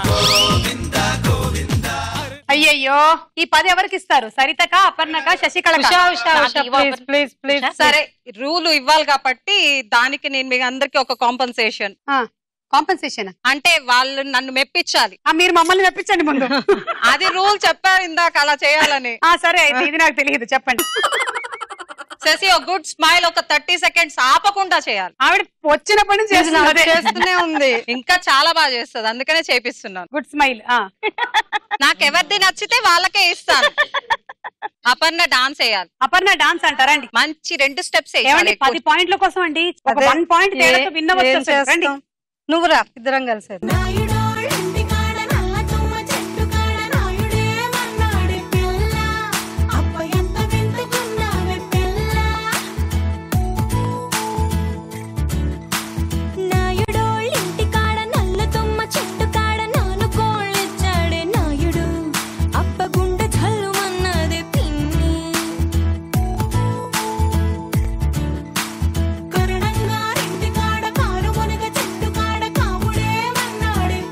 అయ్యయ్యో ఈ పది ఎవరికి ఇస్తారు సరితక అపర్ణక శశికళ ఉషా ఉషా నాకు ఉషా ఇవ్వ- ప్లీజ్ ప్లీజ్ ప్లీజ్ సరే రూల్ ఇవ్వాలి కాబట్టి దానికి నేను మీకు అందరికి ఒక కాంపన్సేషన్ కాంపెన్సేషన్ అంటే వాళ్ళు నన్ను మెప్పించాలి మీరు మమ్మల్ని మెప్పించండి ముందు అది రూల్ చెప్పారు ఇందాక అలా చేయాలని ఆ సరే అయితే ఇది నాకు తెలియదు చెప్పండి శశి ఒక గుడ్ స్మైల్ ఒక థర్టీ సెకండ్స్ ఆపకుండా చేయాలి ఆవిడ వచ్చినప్పటి నుంచి చేస్తున్నది అదే. చేస్తూనే ఉంది ఇంకా చాలా బాగా చేస్తుంది అందుకనే చేపిస్తున్నాను గుడ్ స్మైల్ నాకు ఎవరిది నచ్చితే వాళ్ళకే ఇస్తాను అపర్ణ డాన్స్ వేయాలి అపర్ణ డాన్స్ అంటారండి మంచి రెండు స్టెప్స్ ఏమండి పది పాయింట్ల కోసం అండి ఒక అదే. వన్ పాయింట్ తేడాతో విన్న ఏ- ఏం వచ్చేస్తుంది రండి చేస్తాం? నువ్వు రా ఇద్దరం కలిసి నాయుడోళ్ళింటి కాడ నల్ల తుమ్మ చెట్టు కాడ నాయుడే మన్నాడే పిల్ల అప్ప ఎంత వింటుకున్నావే పిల్ల నాయుడోళ్ళింటి కాడ నల్ల తుమ్మ చెట్టు కాడ నాలుగు కోళ్ళిచ్చాడే నాయుడు అప్ప గుండె చల్లుమన్నదే పిన్ని కరుణంగా ఇంటి కాడ కారు మునగ చెట్టు కాడ కాముడే మన్నాడే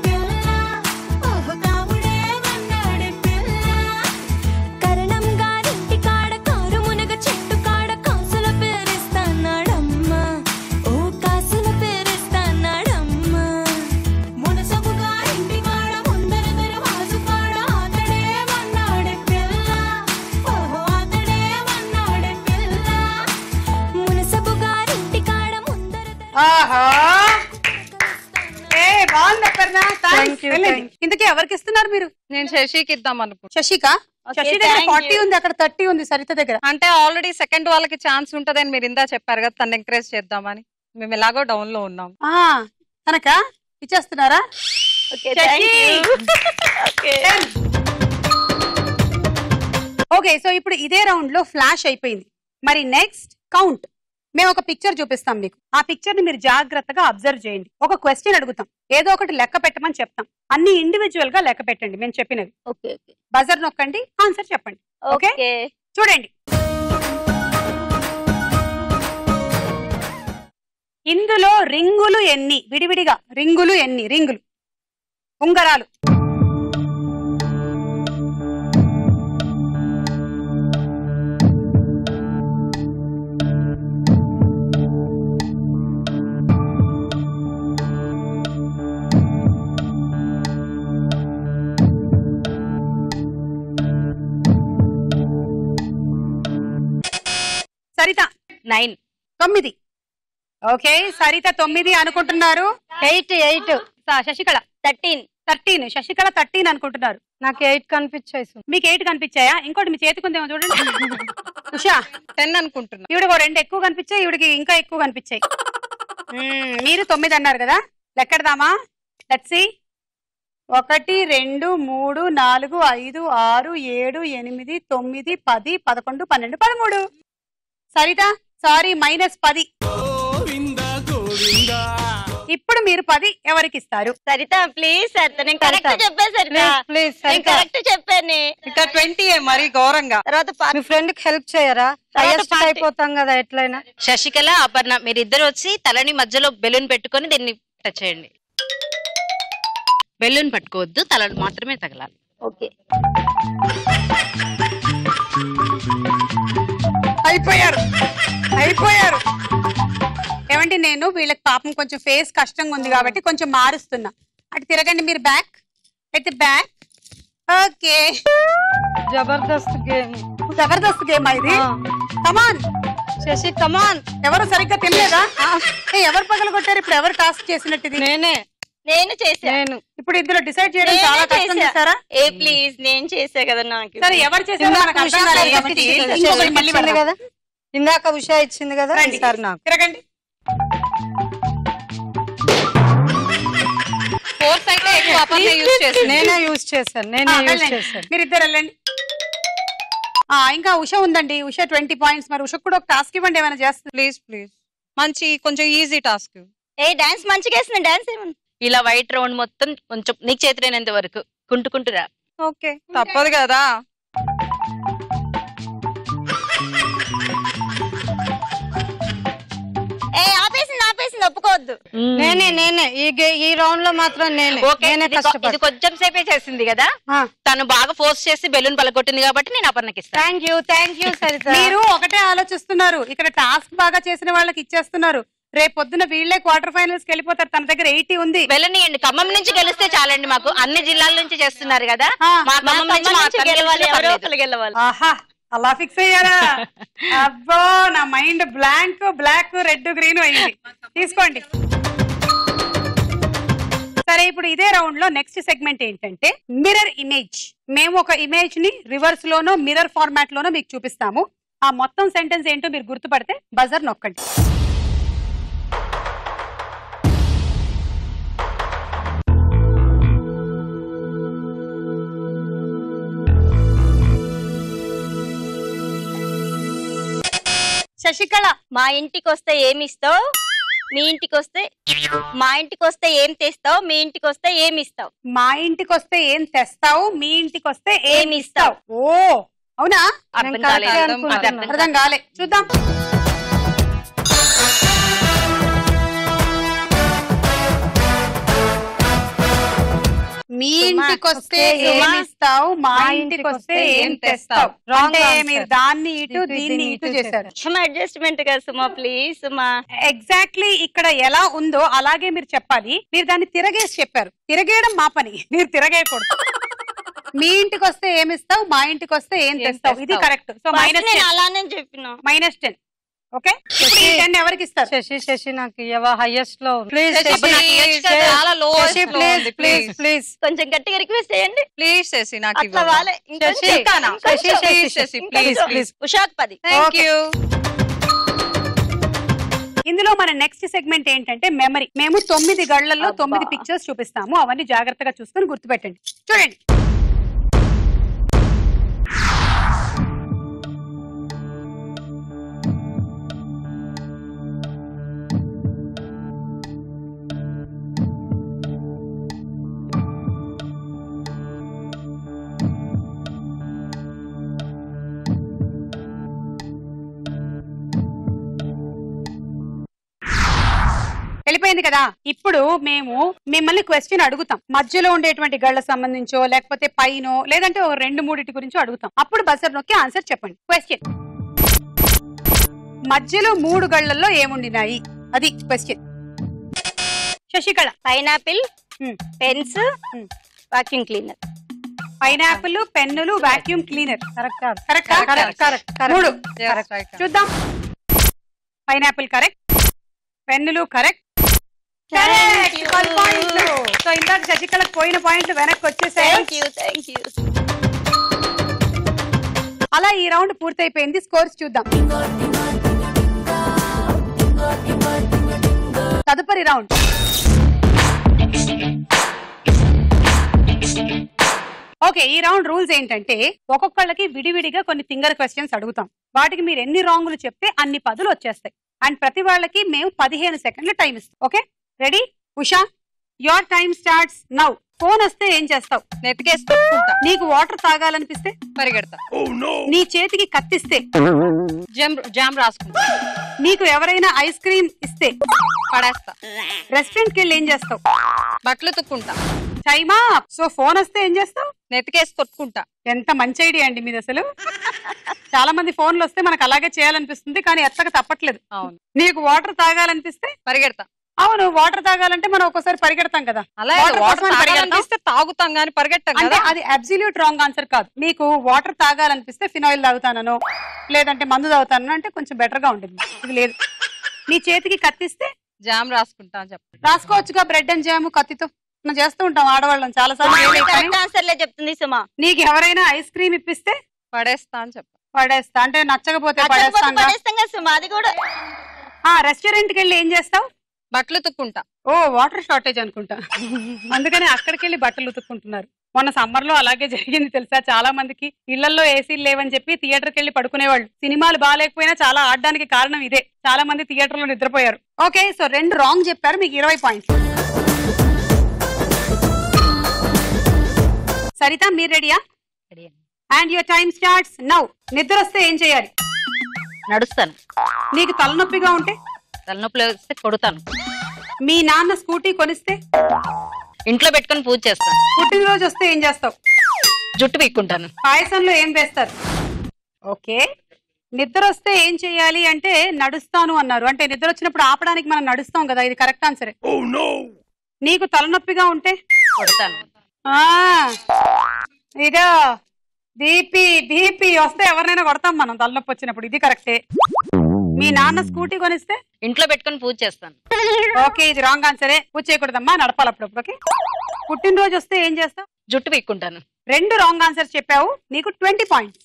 ఇంతకీ ఎవరికి ఇస్తున్నారు మీరు నేను శశికి ఇద్దాం అనుకుంటున్నా శశిక శశి దగ్గర ఫార్టీ ఉంది అక్కడ థర్టీ ఉంది సరిత దగ్గర అంటే ఆల్రెడీ సెకండ్ వాళ్ళకి ఛాన్స్ ఉంటదని మీరు ఇందా చెప్పారు కదా తను ఎంకరేజ్ చేద్దామని మేము ఎలాగో డౌన్ లో ఉన్నాం ఆ కనుక ఇచ్చేస్తున్నారా okay thank you okay okay so ఇప్పుడు ఇదే రౌండ్ లో ఫ్లాష్ అయిపోయింది మరి నెక్స్ట్ కౌంట్ మేము ఒక పిక్చర్ చూపిస్తాం మీకు ఆ పిక్చర్ ని మీరు జాగ్రత్తగా అబ్జర్వ్ చేయండి ఒక క్వశ్చన్ అడుగుతాం ఏదో ఒకటి లెక్క పెట్టమని చెప్తాం అన్ని ఇండివిజువల్ గా లెక్క పెట్టండి మేము చెప్పినవి ఓకే ఓకే బజర్ నొక్కండి ఆన్సర్ చెప్పండి ఓకే ఓకే చూడండి ఇందులో రింగులు ఎన్ని విడివిడిగా రింగులు ఎన్ని రింగులు ఉంగరాలు సరిత నైన్ తొమ్మిది ఓకే సరిత తొమ్మిది అనుకుంటున్నారు eight eight Sasikala thirteen thirteen Sasikala thirteen అనుకుంటున్నారు నాకు ఎయిట్ కనిపించాయి సుమ. మీకు ఎయిట్ కనిపించాయా ఇంకోటి మీ చేతికి ఉందేమో చూడండి ఉషా టెన్ అనుకుంటున్నా ఈవిడకి ఓ రెండు ఎక్కువ కనిపించాయి ఈవిడికి ఇంకా ఎక్కువ కనిపించాయి మ్మ్, మీరు తొమ్మిది అన్నారు కదా లెక్కడదామా లెట్సి ఒకటి రెండు మూడు నాలుగు ఐదు ఆరు ఏడు ఎనిమిది తొమ్మిది పది పదకొండు పన్నెండు పదమూడు సరిత సారీ మైనస్ పది గోవింద గోవింద ఇప్పుడు మీరు పది ఎవరికి ఇస్తారు సరిత ప్లీజ్ సరిత నేను కరెక్ట్ సరిత. చెప్పాను సరిత ప్లీజ్ ప్లీజ్ నేను సరిత కరెక్ట్ చెప్పాను ఇంకా ట్వంటీ మరి ఘోరంగా తర్వాత పా- మీ ఫ్రెండ్ కి హెల్ప్ చేయరా తర్వాత హైయెస్ట్ party. అయిపోతాం కదా ఎట్లయినా శశికళ అపర్ణ మీరిద్దరు వచ్చి తలని మధ్యలో బెలూన్ పెట్టుకొని దీన్ని టచ్ చేయండి బెలూన్ పట్టుకోవద్దు తల మాత్రమే తగలాలి ఓకే అయిపోయారు అయిపోయారు ఏమంటే నేను వీళ్ళకి పాపం కొంచెం ఫేస్ కష్టంగా ఉంది కాబట్టి కొంచెం మారుస్తున్నా అటు తిరగండి మీరు బ్యాక్ అయితే back okay Jabardasth game Jabardasth game ఇది కమాన్ శశి కమాన్ ఎవరు సరిగ్గా తినలేదా ఏ, ఎవరు పగల కొట్టారు ఇప్పుడు ఎవరు టాస్క్ చేసినట్టు ఇది నేనే నేను చేసా నేను ఇప్పుడు ఇద్దరు డిసైడ్ చేయడం నేనే చాలా కష్టం చేశా. చేశారా ఏ ప్లీజ్ నేను చేసా కదా నాకు సరే ఎవరు చేశారో మనకు అర్థం కాలేదు కాబట్టి ఇంకొకటి మళ్ళీ ఇచ్చింది పెడదాం. కదా ఇందాక ఉషా ఇచ్చింది కదా రండి. ఈసారి నాకు తిరగండి ఫోర్స్ అయితే ఎక్కువ అపర్ణ యూజ్ చేసింది నేనే యూజ్ చేశాను నేనే ఆ, యూజ్ వెళ్ళండి. చేశాను మీరు ఇద్దరు వెళ్ళండి ఆ ఇంకా ఉష ఉందండి ఉష ట్వంటీ పాయింట్స్ మరి ఉషకు కూడా ఒక టాస్క్ ఇవ్వండి ఏమైనా చేస్తుంది ప్లీజ్ ప్లీజ్ మంచి కొంచెం ఈజీ టాస్క్ ఏ డాన్స్ మంచిగా వేసిన డాన్స్ ఏమన్నా ఇలా వైట్ రౌండ్ మొత్తం కొంచెం నీకు చేతిరైనంత వరకు కుంటుకుంటురా ఓకే తప్పదు కదా ఏ ఆపేసింది ఆపేసింది ఒప్పుకోవద్దు నేనే నేనే ఈ గే- ఈ రౌండ్ లో మాత్రం నేనే ఓకే నేనే ఇది కొ- ఇది కష్టపడి కొంచెం సేపే చేసింది కదా ఆ. తను బాగా ఫోర్స్ చేసి బెలూన్ పలగొట్టింది కాబట్టి నేను అపర్ణకి ఇస్తాను thank you thank you Saritha మీరు ఒకటే ఆలోచిస్తున్నారు ఇక్కడ టాస్క్ బాగా చేసిన వాళ్ళకి ఇచ్చేస్తున్నారు రేపు పొద్దున వీళ్ళే క్వార్టర్ ఫైనల్స్ కి వెళ్ళిపోతారు తన దగ్గర ఎయిటీ ఉంది వెళ్ళనియండి ఖమ్మం నుంచి గెలిస్తే చాలండి మాకు అన్ని జిల్లాల నుంచి చేస్తున్నారు కదా ఆ, మా మా ఖమ్మం నుంచి మా అక్కని గెలవాలి గెలిస్తే ఎవరో పర్లేదు. ఒకరు గెలవాలి ఆహా అలా ఫిక్స్ అయ్యారా అబ్బో నా mind blank black red green అయింది తీసుకోండి సరే ఇప్పుడు ఇదే రౌండ్ లో నెక్స్ట్ సెగ్మెంట్ ఏంటంటే మిర్రర్ ఇమేజ్ మేము ఒక ఇమేజ్ ని రివర్స్ లోనో మిర్రర్ ఫార్మాట్ లోనో మీకు చూపిస్తాము ఆ మొత్తం సెంటెన్స్ ఏంటో మీరు గుర్తుపడితే బజర్ నొక్కండి శశికళ మా ఇంటికి వస్తే ఏమి ఇస్తావు మీ ఇంటికి వస్తే మా ఇంటికి వస్తే ఏం తెస్తావు మీ ఇంటికి వస్తే ఏమి ఇస్తావు మా ఇంటికి వస్తే ఏం తెస్తావు మీ ఇంటికి వస్తే ఏం ఏమి ఇస్తావు ఓ అవునా అర్థం నేను కాలేదు కరెక్టే అది అనుకుంటున్నా. అర్థం అర్థం కాలే చూద్దాం మీ ఇంటికి వస్తే Okay, ఏం సుమా. ఇస్తావు మా మా ఇంటికి వస్తే ఏం తెస్తావు? తెస్తావు Wrong అంటే answer. మీరు దాన్ని ఇటు ఇటు, దీన్ని దీన్ని ఇటు ఇటు చేశారు సుమా అడ్జస్ట్మెంట్ కదా సుమా ప్లీజ్ సుమా ఎగ్జాక్ట్లీ ఇక్కడ ఎలా ఉందో అలాగే మీరు చెప్పాలి మీరు దాన్ని తిరగేసి చెప్పారు తిరగేయడం మా పని మీరు తిరగేయకూడదు మీ ఇంటికి వస్తే ఏమి ఇస్తావు మా ఇంటికి వస్తే ఏం ఏం తెస్తావు ఇది తెస్తావు? కరెక్ట్ సో First మైనస్ నేను అలానే చెప్పిన మైనస్ టెన్ ఓకే ఇప్పుడు ఈ టెన్ ఎవరికి ఇస్తారు శశి శశి నాకు ఇవ్వ హైయెస్ట్ లో ప్లీజ్ శశి, శశి please, చాలా lowest లో ప్లీజ్ ఉంది, ప్లీజ్ please. ప్లీజ్ కొంచెం గట్టిగా రిక్వెస్ట్ చేయండి ప్లీజ్ శశి నాకు అట్లా వాళ్ళే ఇంకొంచెం, శశి, ఇంకానా? ఇంకొంచెం. శశి, Please, శశి, please, ఇంకొంచెం. please. ఉషాక్ పది థ్యాంక్ యూ ఇందులో మన నెక్స్ట్ సెగ్మెంట్ ఏంటంటే మెమరీ మేము తొమ్మిది గళ్లలో అబ్బా. తొమ్మిది పిక్చర్స్ చూపిస్తాము అవన్నీ జాగ్రత్తగా చూసుకొని గుర్తుపెట్టండి చూడండి వెళ్ళిపోయింది కదా ఇప్పుడు మేము మిమ్మల్ని క్వశ్చన్ అడుగుతాం మధ్యలో ఉండేటువంటి గళ్ళ సంబంధించో లేకపోతే పైనో లేదంటే ఒక రెండు మూడింటి గురించో అడుగుతాం అప్పుడు బజర్ నొక్కి ఆన్సర్ చెప్పండి క్వశ్చన్ మధ్యలో మూడు గళ్ళల్లో ఏముండినాయి అది question Sasikala pineapple Hmm. Pens Hmm. Vacuum cleaner pineapple పెన్నులు vacuum cleaner correct correct correct correct మూడు కరెక్ట్ చూద్దాం పైనాపిల్ కరెక్ట్ పెన్నులు కరెక్ట్ Thank you. సో ఇందాక శశికళకు పోయిన పాయింట్లు వెనక్కి వచ్చేసాయి థ్యాంక్ యూ థ్యాంక్ యూ అలా ఈ రౌండ్ పూర్తయిపోయింది స్కోర్స్ చూద్దాం తదుపరి రౌండ్ ఓకే ఈ రౌండ్ రూల్స్ ఏంటంటే ఒక్కొక్కళ్ళకి విడివిడిగా కొన్ని ఫింగర్ క్వశ్చన్స్ అడుగుతాం వాటికి మీరు ఎన్ని రాంగులు చెప్తే అన్ని పదులు వచ్చేస్తాయి అండ్ ప్రతి వాళ్ళకి మేము పదిహేను సెకండ్ల టైం ఇస్తాం okay ready Usha your time starts now phone వస్తే ఏం చేస్తావు నెత్తికేసి తొక్కుకుంటా నీకు వాటర్ తాగాలనిపిస్తే పరిగెడతా నీ చేతికి కత్తిస్తే జామ్ జామ్ రాసుకుంటా నీకు ఎవరైనా ఐస్ క్రీమ్ ఇస్తే పడేస్తా రెస్టారెంట్ కి వెళ్ళి ఏం చేస్తావు బట్టలు తుక్కుంటా టైమా సో ఫోన్ వస్తే ఏం చేస్తావు నెత్తికేసి తొట్టుకుంటా ఎంత మంచి ఐడియా అండి మీది అసలు చాలా మంది ఫోన్లు వస్తే మనకు అలాగే చేయాలనిపిస్తుంది కానీ ఎత్తక తప్పట్లేదు అవును నీకు వాటర్ తాగాలనిపిస్తే పరిగెడతా అవును వాటర్ తాగాలంటే మనం ఒక్కోసారి పరిగెడతాం కదా అలా Water వాటర్ కోసమని పరిగెడతాం? తాగాలనిపిస్తే తాగుతాం గానీ పరిగెట్టాం అంటే కదా అది అబ్సల్యూట్ రాంగ్ ఆన్సర్ కాదు మీకు వాటర్ తాగాలనిపిస్తే ఫినాయిల్ తాగుతానను లేదంటే మందు తాగుతానను అంటే కొంచెం బెటర్ గా ఉంటుంది ఇది లేదు నీ చేతికి కత్తిస్తే జామ్ రాసుకుంటా అని చెప్పండి రాసుకోవచ్చుగా బ్రెడ్ అండ్ జామ్ కత్తితో మనం చేస్తూ ఉంటాం ఆడవాళ్ళం చాలా సార్లు కరెక్ట్ ఆన్సర్లే చెప్తుంది సుమా నీకు ఎవరైనా ఐస్ క్రీమ్ ఇప్పిస్తే పడేస్తా అని చెప్పండి పడేస్తా అంటే నచ్చకపోతే నచ్చకపోతే పడేస్తాం పడేస్తాం కదా సుమా అది కూడా ఆ రెస్టారెంట్ కి వెళ్ళి ఏం చేస్తావు బట్టలు తుక్కుంటా ఓ వాటర్ షార్టేజ్ అనుకుంటా అందుకని అక్కడికి వెళ్ళి బట్టలు ఉతుక్కుంటున్నారు మొన్న సమ్మర్ లో అలాగే జరిగింది తెలుసా చాలా మందికి ఇళ్లలో ఏసీలు లేవని చెప్పి థియేటర్ కి వెళ్ళి పడుకునేవాళ్ళు సినిమాలు బాగాలేకపోయినా చాలా ఆడడానికి కారణం ఇదే చాలా మంది థియేటర్ లో నిద్రపోయారు ఓకే సో రెండు రాంగ్ చెప్పారు మీకు ఇరవై పాయింట్స్ సరిత మీరు రెడీయా and your time starts now నిద్ర వస్తే ఏం చేయాలి నడుస్తాను నీకు తలనొప్పిగా ఉంటే తలనొప్పులు వస్తే కొడతాను మీ నాన్న స్కూటీ కొనిస్తే ఇంట్లో పెట్టుకొని పూజ చేస్తాను పుట్టినరోజు వస్తే ఏం చేస్తావు జుట్టు పీక్కుంటాను పాయసంలో ఏం వేస్తారు ఓకే నిద్ర వస్తే ఏం చేయాలి అంటే నడుస్తాను అన్నారు అంటే నిద్ర వచ్చినప్పుడు ఆపడానికి మనం నడుస్తాం కదా ఇది కరెక్ట్ ఆన్సరే నీకు తలనొప్పిగా ఉంటే కొడతాను ఆ ఇదో బీపీ బీపీ వస్తే ఎవరినైనా కొడతాం మనం తలనొప్పి వచ్చినప్పుడు ఇది కరెక్టే మీ నాన్న స్కూటీ కొనిస్తే ఇంట్లో పెట్టుకొని పూజ చేస్తాను ఓకే ఇది రాంగ్ ఆన్సరే పూజ చేయకూడదమ్మా నడపాలి అప్పుడప్పుడు ఓకే పుట్టినరోజు వస్తే ఏం చేస్తావు జుట్టు పీక్కుంటాను రెండు రాంగ్ ఆన్సర్స్ చెప్పావు నీకు twenty points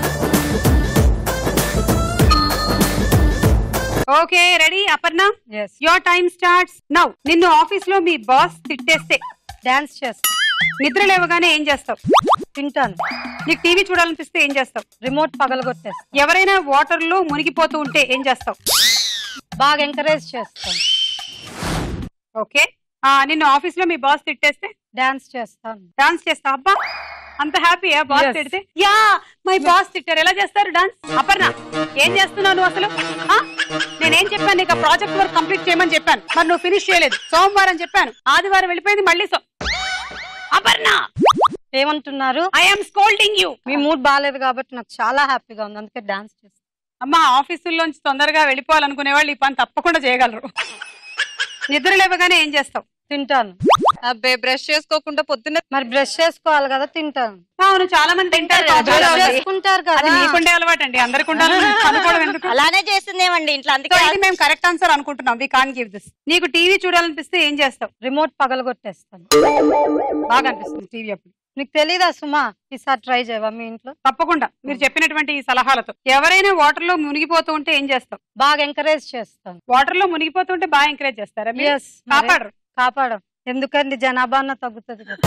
okay ready Aparna yes your time starts now నిన్ను ఆఫీస్ లో మీ బాస్ తిట్టేస్తే డాన్స్ చేస్తా నిద్ర లేవగానే ఏం చేస్తావు తింటాను నీకు టీవీ చూడాలనిపిస్తే ఏం చేస్తావు రిమోట్ పగలగొట్టేస్తా ఎవరైనా వాటర్ లో మునిగిపోతూ ఉంటే ఏం చేస్తావు బాగా ఎంకరేజ్ చేస్తాను ఓకే ఆ నిన్ను ఆఫీస్ లో మీ బాస్ తిట్టేస్తే డాన్స్ చేస్తాను డాన్స్ చేస్తా అబ్బా అంత హ్యాపీయా బాస్ Yes. తిడితే యా మై బాస్ తిట్టారు ఎలా చేస్తారు డాన్స్ అపర్ణ ఏం చేస్తున్నావు నువ్వు అసలు ఆ? నేనేం చెప్పాను నీకు ప్రాజెక్ట్ వర్క్ కంప్లీట్ చేయమని చెప్పాను మరి నువ్వు ఫినిష్ చేయలేదు సోమవారం చెప్పాను ఆదివారం వెళ్ళిపోయింది మళ్ళీ సో అపర్ణ ఏమంటున్నారు ఐఎమ్ స్కోల్డింగ్ యూ మీ మూడ్ బాగాలేదు కాబట్టి నాకు చాలా హ్యాపీగా ఉంది అందుకే డాన్స్ చేస్తాను అమ్మా ఆఫీసుల్లోంచి తొందరగా వెళ్ళిపోవాలనుకునే వాళ్ళు ఈ పని తప్పకుండా చేయగలరు నిద్ర లేవగానే ఏం చేస్తావు తింటాను అబ్బే బ్రష్ చేసుకోకుండా పొద్దున్న మరి బ్రష్ చేసుకోవాలి కదా తింటాను అవును చాలా మంది తింటారు కదా, బ్రష్ చాలా మంది. చేసుకుంటారు అది కదా మీకుండే అలవాటు అండి అందరికి ఉండాలని అనుకోవడం ఎందుకు అలానే చేస్తుందేమండి ఇంట్లో సో అందుకే ఇది మేము కరెక్ట్ ఆన్సర్ అనుకుంటున్నాం వి కాన్ గివ్ దిస్ నీకు టీవీ చూడాలనిపిస్తే ఏం చేస్తావు రిమోట్ పగలగొట్టేస్తాను బాగా అనిపిస్తుంది టీవీ అప్పుడు నీకు తెలీదా సుమా ఈసారి ట్రై చేయవా మీ ఇంట్లో తప్పకుండా మీరు చెప్పినటువంటి ఈ సలహాలతో ఎవరైనా వాటర్ లో మునిగిపోతూ ఉంటే ఏం చేస్తావు బాగా ఎంకరేజ్ చేస్తాను వాటర్ లో మునిగిపోతుంటే బాగా ఎంకరేజ్ చేస్తారా మీరు? Yes, మరి కాపాడరు కాపాడం ఎందుకండి జనాభా అన్న తగ్గుతుంది కదా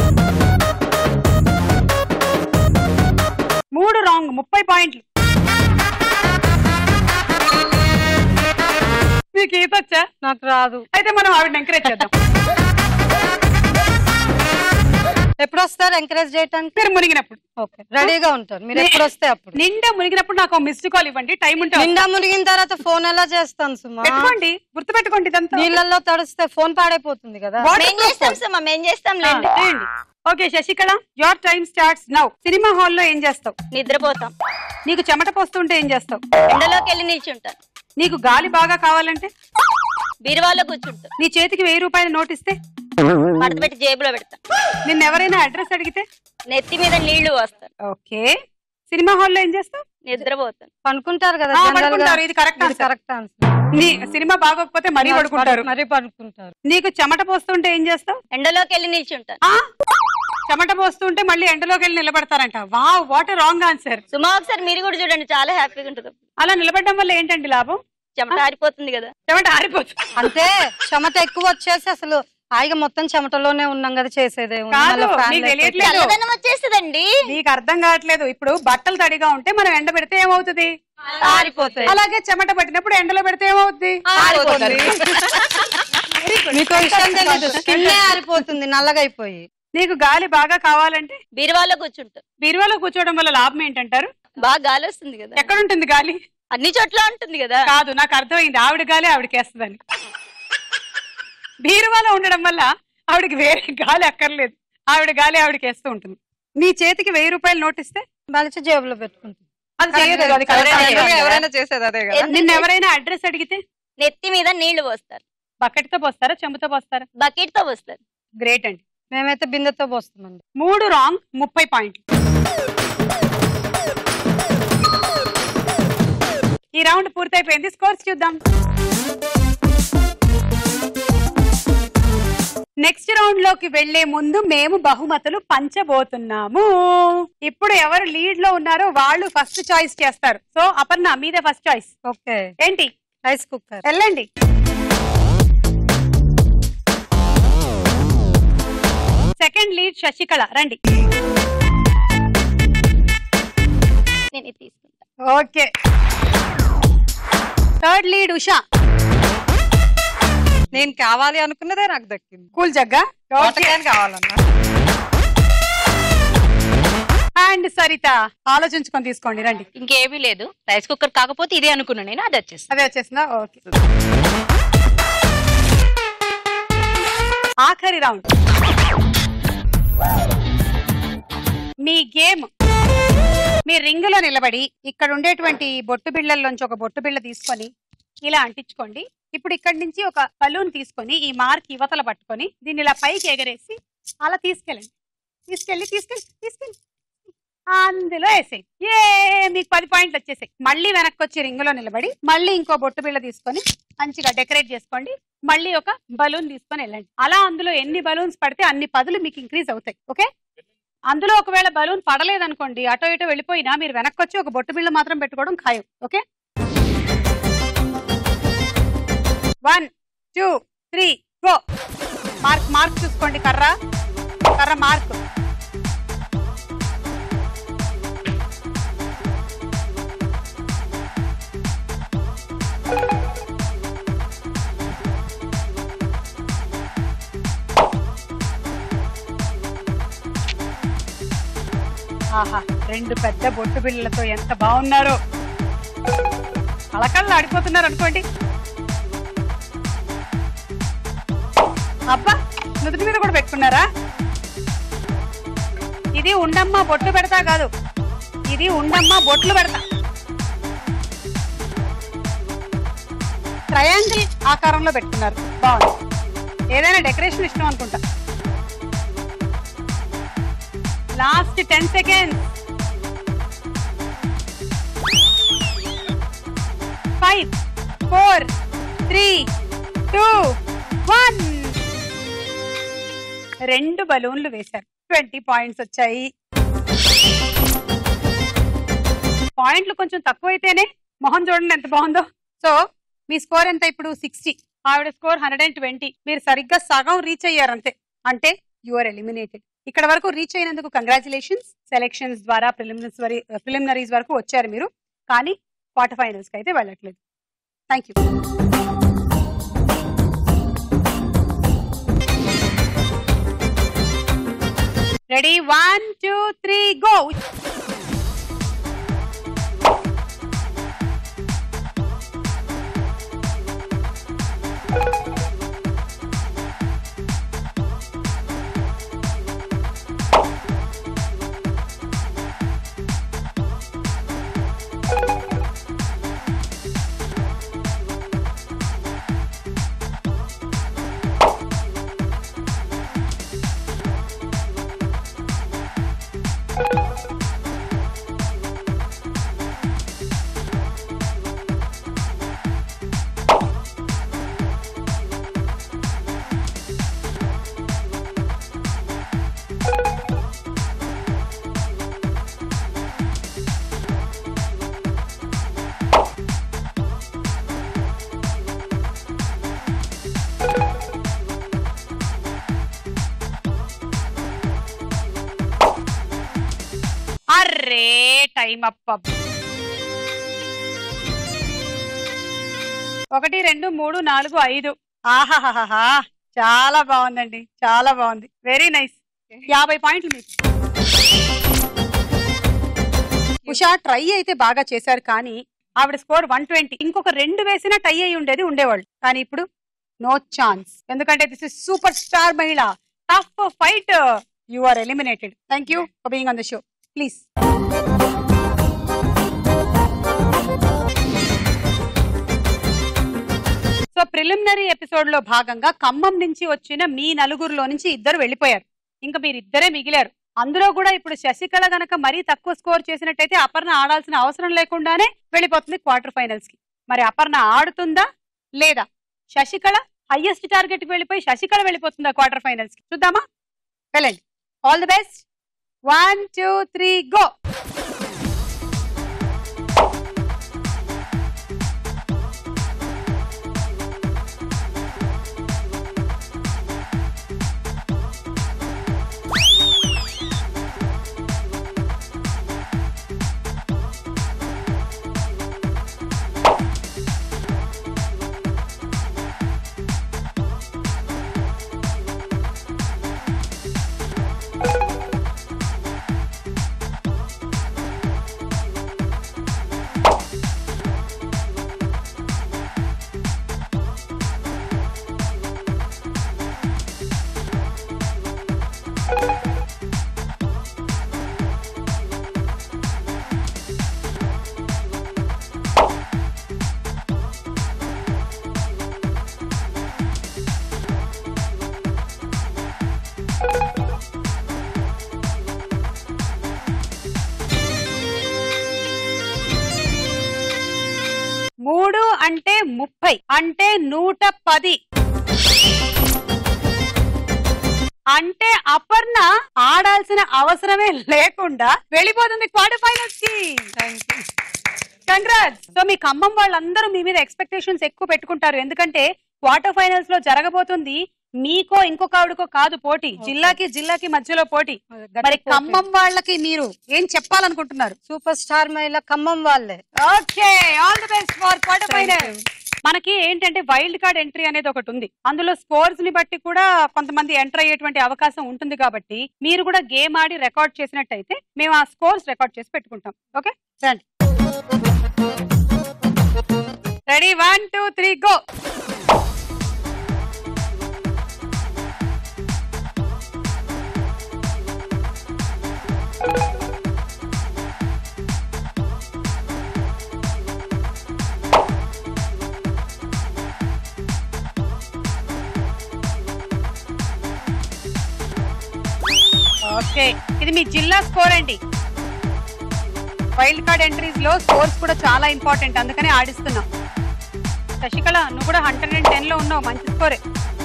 మూడు రాంగ్ ముప్పై పాయింట్లు మీకు ఈత వచ్చా నాకు రాదు అయితే మనం ఆవిడ ఎంకరేజ్ చేద్దాం ఎప్పుడు వస్తారు ఎంకరేజ్ చేయడానికి మీరు మునిగినప్పుడు ఓకే రెడీగా ఉంటారు మీరు ఎప్పుడు వస్తే అప్పుడు నిండా మునిగినప్పుడు నాకు మిస్డ్ కాల్ ఇవ్వండి టైం ఉంటే నిండా మునిగిన తర్వాత ఫోన్ ఎలా చేస్తాను సుమా పెట్టుకోండి గుర్తు పెట్టుకోండి ఇదంతా నీళ్ళల్లో తడిస్తే ఫోన్ పాడైపోతుంది కదా మేం చేస్తాం సుమా మేం చేస్తాం లేండి okay Sasikala your time starts now సినిమా హాల్లో ఏం చేస్తావు నిద్రపోతాం నీకు చెమట పోస్తుంటే ఏం చేస్తావు ఎండలోకి వెళ్ళి నిల్చుంటాను నీకు గాలి బాగా కావాలంటే బీరువాలో కూర్చుంటాం నీ చేతికి వెయ్యి రూపాయలు నోట్ ఇస్తే మడత పెట్టి జేబులో పెడతాం నిన్న ఎవరైనా అడ్రస్ అడిగితే నెత్తి మీద నీళ్లు వస్తాను ఓకే సినిమా హాల్లో ఏం చేస్తావు నిద్రపోతాను పనుకుంటారు కదా ఆ, general గా. పడుకుంటారు ఇది కరెక్ట్ ఇది కరెక్ట్ ఆన్సర్ నీ సినిమా బాగోకపోతే మరీ పడుకుంటారు మరీ పడుకుంటారు నీకు చెమట పోస్తుంటే ఏం చేస్తావు ఎండలోకి వెళ్ళి నిల్చుంటాను ఆ చెమట పోస్తుంటే మళ్ళీ ఎండలోకి వెళ్ళి నిలబడతారంట వా వాట్ రాంగ్ ఆన్సర్ సుమా ఒకసారి మీరు కూడా చూడండి చాలా హ్యాపీగా ఉంటుంది అలా నిలబడడం వల్ల ఏంటండి లాభం చెమట ఆరిపోతుంది కదా చెమట ఆరిపోతుంది అంటే చెమట ఎక్కువ వచ్చేసి అసలు హాయిగా మొత్తం చెమటలోనే ఉన్నాం కదా చేసేదే ఉంది. కాదు, మళ్ళీ fan నీకు లేకపోతే- తెలియట్లేదు. చల్లదనం వచ్చేస్తుందండి నీకు అర్థం కావట్లేదు ఇప్పుడు బట్టలు తడిగా ఉంటే మనం ఎండ పెడితే ఏమవుతుంది ఆరిపోతాయి అలాగే చెమట పట్టినప్పుడు ఎండలో పెడితే ఏమవుతుంది ఆరిపోతుంది మీకు ఒక విషయం తెలీదు స్కిన్ ఆరిపోతుంది నల్లగా అయిపోయి నీకు గాలి బాగా కావాలంటే బీరువాలో కూర్చుంటాం బీరువాలో కూర్చోవడం వల్ల లాభం ఏంటంటారు బాగా గాలి వస్తుంది కదా ఎక్కడ ఉంటుంది గాలి అన్ని చోట్ల ఉంటుంది కదా కాదు నాకు అర్థమైంది ఆవిడ గాలి ఆవిడకి వేస్తుందని బీరువాలో ఉండడం వల్ల ఆవిడకి వేరే గాలి అక్కర్లేదు ఆవిడ గాలి ఆవిడకి వేస్తూ ఉంటుంది నీ చేతికి వెయ్యి రూపాయలు నోటిస్తే బలిచి జేబులో పెట్టుకుంటుంది అది చేయదు అది correct ఎవరైనా answer. ఎవరైనా చేసేది అదే కదా ఎందుకు? నిన్న ఎవరైనా అడ్రస్ అడిగితే నెత్తి మీద నీళ్లు పోస్తారు బకెట్ తో పోస్తారా చెంబుతో పోస్తారా బకెట్ తో పోస్తారు గ్రేట్ అండి మేమైతే బిందెతో పోస్తామండి మూడు రాంగ్ ముప్పై పాయింట్లు ఈ రౌండ్ పూర్తయిపోయింది స్కోర్స్ చూద్దాం నెక్స్ట్ రౌండ్ లోకి వెళ్లే ముందు మేము బహుమతులు పంచబోతున్నాము ఇప్పుడు ఎవరు లీడ్ లో ఉన్నారో వాళ్ళు ఫస్ట్ చాయిస్ చేస్తారు సో అపర్ణ మీదే ఫస్ట్ చాయిస్ ఓకే ఏంటి రైస్ కుక్కర్ వెళ్ళండి సెకండ్ లీడ్ శశికళ రండి నేను ఇది తీసుకుంటా ఓకే థర్డ్ లీడ్ ఉషా నేను కావాలి అనుకున్నదే నాకు దక్కింది కూల్ జగ్గా వంటకాయలు కావాలన్నా అండ్ సరిత ఆలోచించుకొని తీసుకోండి రండి ఇంకేమీ లేదు రైస్ కుక్కర్ కాకపోతే ఇదే అనుకున్నా నేను అది వచ్చేసి అదే వచ్చేసిందా ఓకే ఆఖరి రౌండ్ మీ గేమ్ మీ రింగులో నిలబడి ఇక్కడ ఉండేటువంటి బొట్టు బిళ్ళల్లోంచి ఒక బొట్టు బిళ్ళ తీసుకొని ఇలా అంటించుకోండి ఇప్పుడు ఇక్కడి నుంచి ఒక బలూన్ తీసుకొని ఈ మార్క్ యువతల పట్టుకొని దీన్ని ఇలా పైకి ఎగరేసి అలా తీసుకెళ్ళండి తీసుకెళ్ళి తీసుకెళ్ళి తీసుకెళ్ళి అందులో వేసేయి ఏ మీకు పది పాయింట్లు వచ్చేసాయి మళ్ళీ వెనక్కి వచ్చి రింగులో నిలబడి మళ్ళీ ఇంకో బొట్టు బిళ్ళ తీసుకొని మంచిగా డెకరేట్ చేసుకోండి మళ్ళీ ఒక బలూన్ తీసుకొని వెళ్ళండి అలా అందులో ఎన్ని బలూన్స్ పడితే అన్ని పదులు మీకు ఇంక్రీజ్ అవుతాయి ఓకే అందులో ఒకవేళ బలూన్ పడలేదనుకోండి అటో ఇటో వెళ్ళిపోయినా మీరు వెనక్కి వచ్చి ఒక బొట్టు బిళ్ళ మాత్రం పెట్టుకోవడం ఖాయం okay one two three go mark mark చూసుకోండి కర్ర కర్ర మార్క్ ఆహా రెండు పెద్ద బొట్టు బిళ్ళలతో ఎంత బాగున్నారో అలకల్లా ఆడిపోతున్నారు అనుకోండి అబ్బా నుదుటి మీద కూడా పెట్టుకున్నారా ఇది ఉండమ్మా బొట్టు పెడతా కాదు ఇది ఉండమ్మా బొట్లు పెడతా ట్రయాంగిల్ ఆకారంలో పెట్టుకున్నారు బాగుంది ఏదైనా డెకరేషన్ ఇష్టం అనుకుంటా last ten seconds five four three two one రెండు బలూన్లు వేశారు ట్వంటీ పాయింట్స్ వచ్చాయి పాయింట్లు కొంచెం తక్కువైతేనే మొహం చూడండి ఎంత బాగుందో సో మీ స్కోర్ ఎంత ఇప్పుడు సిక్స్టీ ఆవిడ స్కోర్ హండ్రెడ్ అండ్ ట్వంటీ మీరు సరిగ్గా సగం రీచ్ అయ్యారు అంతే అంటే యు ఆర్ ఎలిమినేటెడ్ ఇక్కడ వరకు రీచ్ అయినందుకు కంగ్రాచులేషన్స్ సెలెక్షన్స్ ద్వారా ప్రిలిమినరీస్ వరి ప్రిలిమినరీస్ వరకు వచ్చారు మీరు కానీ క్వార్టర్ ఫైనల్స్కి అయితే వెళ్ళట్లేదు thank you ready one two three go అర్రే టైం అప్ ఒకటి రెండు మూడు నాలుగు ఐదు ఆహాహాహా చాలా బాగుందండి చాలా బాగుంది వెరీ నైస్ యాభై పాయింట్లు మీకు ఉషా ట్రై అయితే బాగా చేశారు కానీ ఆవిడ స్కోర్ వన్ ట్వంటీ ఇంకొక రెండు వేసినా టై అయి ఉండేది ఉండేవాళ్ళు కానీ ఇప్పుడు నో ఛాన్స్ ఎందుకంటే this is super star Mahila tough fight you are eliminated thank you for being on the show please so preliminary episode లో భాగంగా ఖమ్మం నుంచి వచ్చిన మీ నలుగురిలో నుంచి ఇద్దరు వెళ్ళిపోయారు ఇంకా మీరు ఇద్దరే మిగిలారు అందులో కూడా ఇప్పుడు శశికళ గనక మరీ తక్కువ స్కోర్ చేసినట్టయితే అపర్ణ ఆడాల్సిన అవసరం లేకుండానే వెళ్ళిపోతుంది క్వార్టర్ ఫైనల్స్ కి మరి అపర్ణ ఆడుతుందా లేదా శశికళ హైయెస్ట్ టార్గెట్ కి వెళ్ళిపోయి శశికళ వెళ్ళిపోతుందా క్వార్టర్ ఫైనల్స్ కి చూద్దామా వెళ్ళండి all the best one two three go మూడు అంటే ముప్పై అంటే నూట పది అంటే అపర్ణ ఆడాల్సిన అవసరమే లేకుండా వెళ్ళిపోతుంది క్వార్టర్ ఫైనల్స్ కి కంగ్రాట్స్ సో మీ ఖమ్మం వాళ్ళందరూ మీ మీద ఎక్స్పెక్టేషన్స్ ఎక్కువ పెట్టుకుంటారు ఎందుకంటే క్వార్టర్ ఫైనల్స్ లో జరగబోతుంది మీకో ఇంకొక ఆవిడకో కాదు పోటీ జిల్లాకి జిల్లాకి మధ్యలో పోటీ మరి ఖమ్మం వాళ్ళకి మీరు ఏం చెప్పాలనుకుంటున్నారు సూపర్ స్టార్ మహిళ ఖమ్మం వాళ్ళే okay all the best for quarter final మనకి ఏంటంటే వైల్డ్ కార్డ్ ఎంట్రీ అనేది ఒకటి ఉంది అందులో స్కోర్స్ ని బట్టి కూడా కొంతమంది ఎంటర్ అయ్యేటువంటి అవకాశం ఉంటుంది కాబట్టి మీరు కూడా గేమ్ ఆడి రికార్డ్ చేసినట్టయితే మేము ఆ స్కోర్స్ రికార్డ్ చేసి పెట్టుకుంటాం ఓకే రండి ready one two three go ఇది మీ జిల్లా స్కోర్ అండి వైల్డ్ కార్డ్ ఎంట్రీస్ లో స్కోర్స్ కూడా చాలా ఇంపార్టెంట్ అందుకనే ఆడిస్తున్నాం శశికళ నువ్వు కూడా హండ్రెడ్ అండ్ టెన్ లో ఉన్నావు మంచి స్కోరే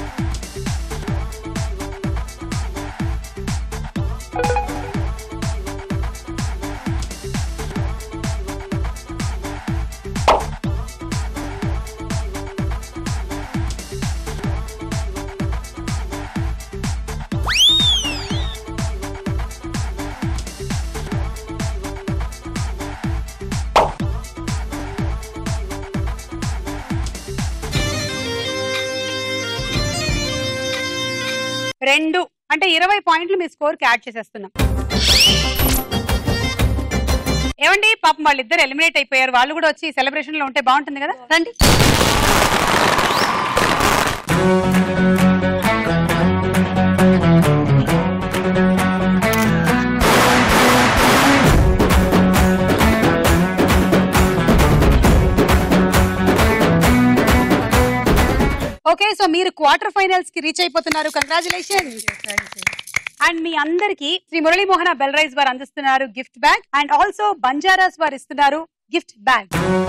రెండు అంటే ఇరవై పాయింట్లు మీ స్కోర్ కి యాడ్ చేసేస్తున్నాం ఏమండి పాపం వాళ్ళిద్దరు ఎలిమినేట్ అయిపోయారు వాళ్ళు కూడా వచ్చి సెలబ్రేషన్ లో ఉంటే బాగుంటుంది కదా రండి ఓకే సో మీరు క్వార్టర్ ఫైనల్స్ కి రీచ్ అయిపోతున్నారు కంగ్రాచులేషన్ అండ్ మీ అందరికి శ్రీ మురళీమోహన బెల్ రైస్ వారు అందిస్తున్నారు gift bag and also Banjaras వారు ఇస్తున్నారు గిఫ్ట్ బ్యాగ్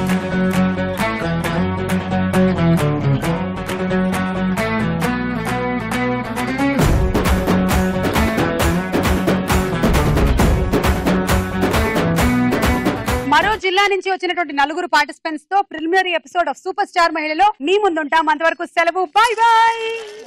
మరో జిల్లా నుంచి వచ్చినటువంటి నలుగురు పార్టిసిపెంట్స్ తో preliminary episode of super star మహిళలో మీ ముందుంటాం అంతవరకు సెలవు బాయ్ బాయ్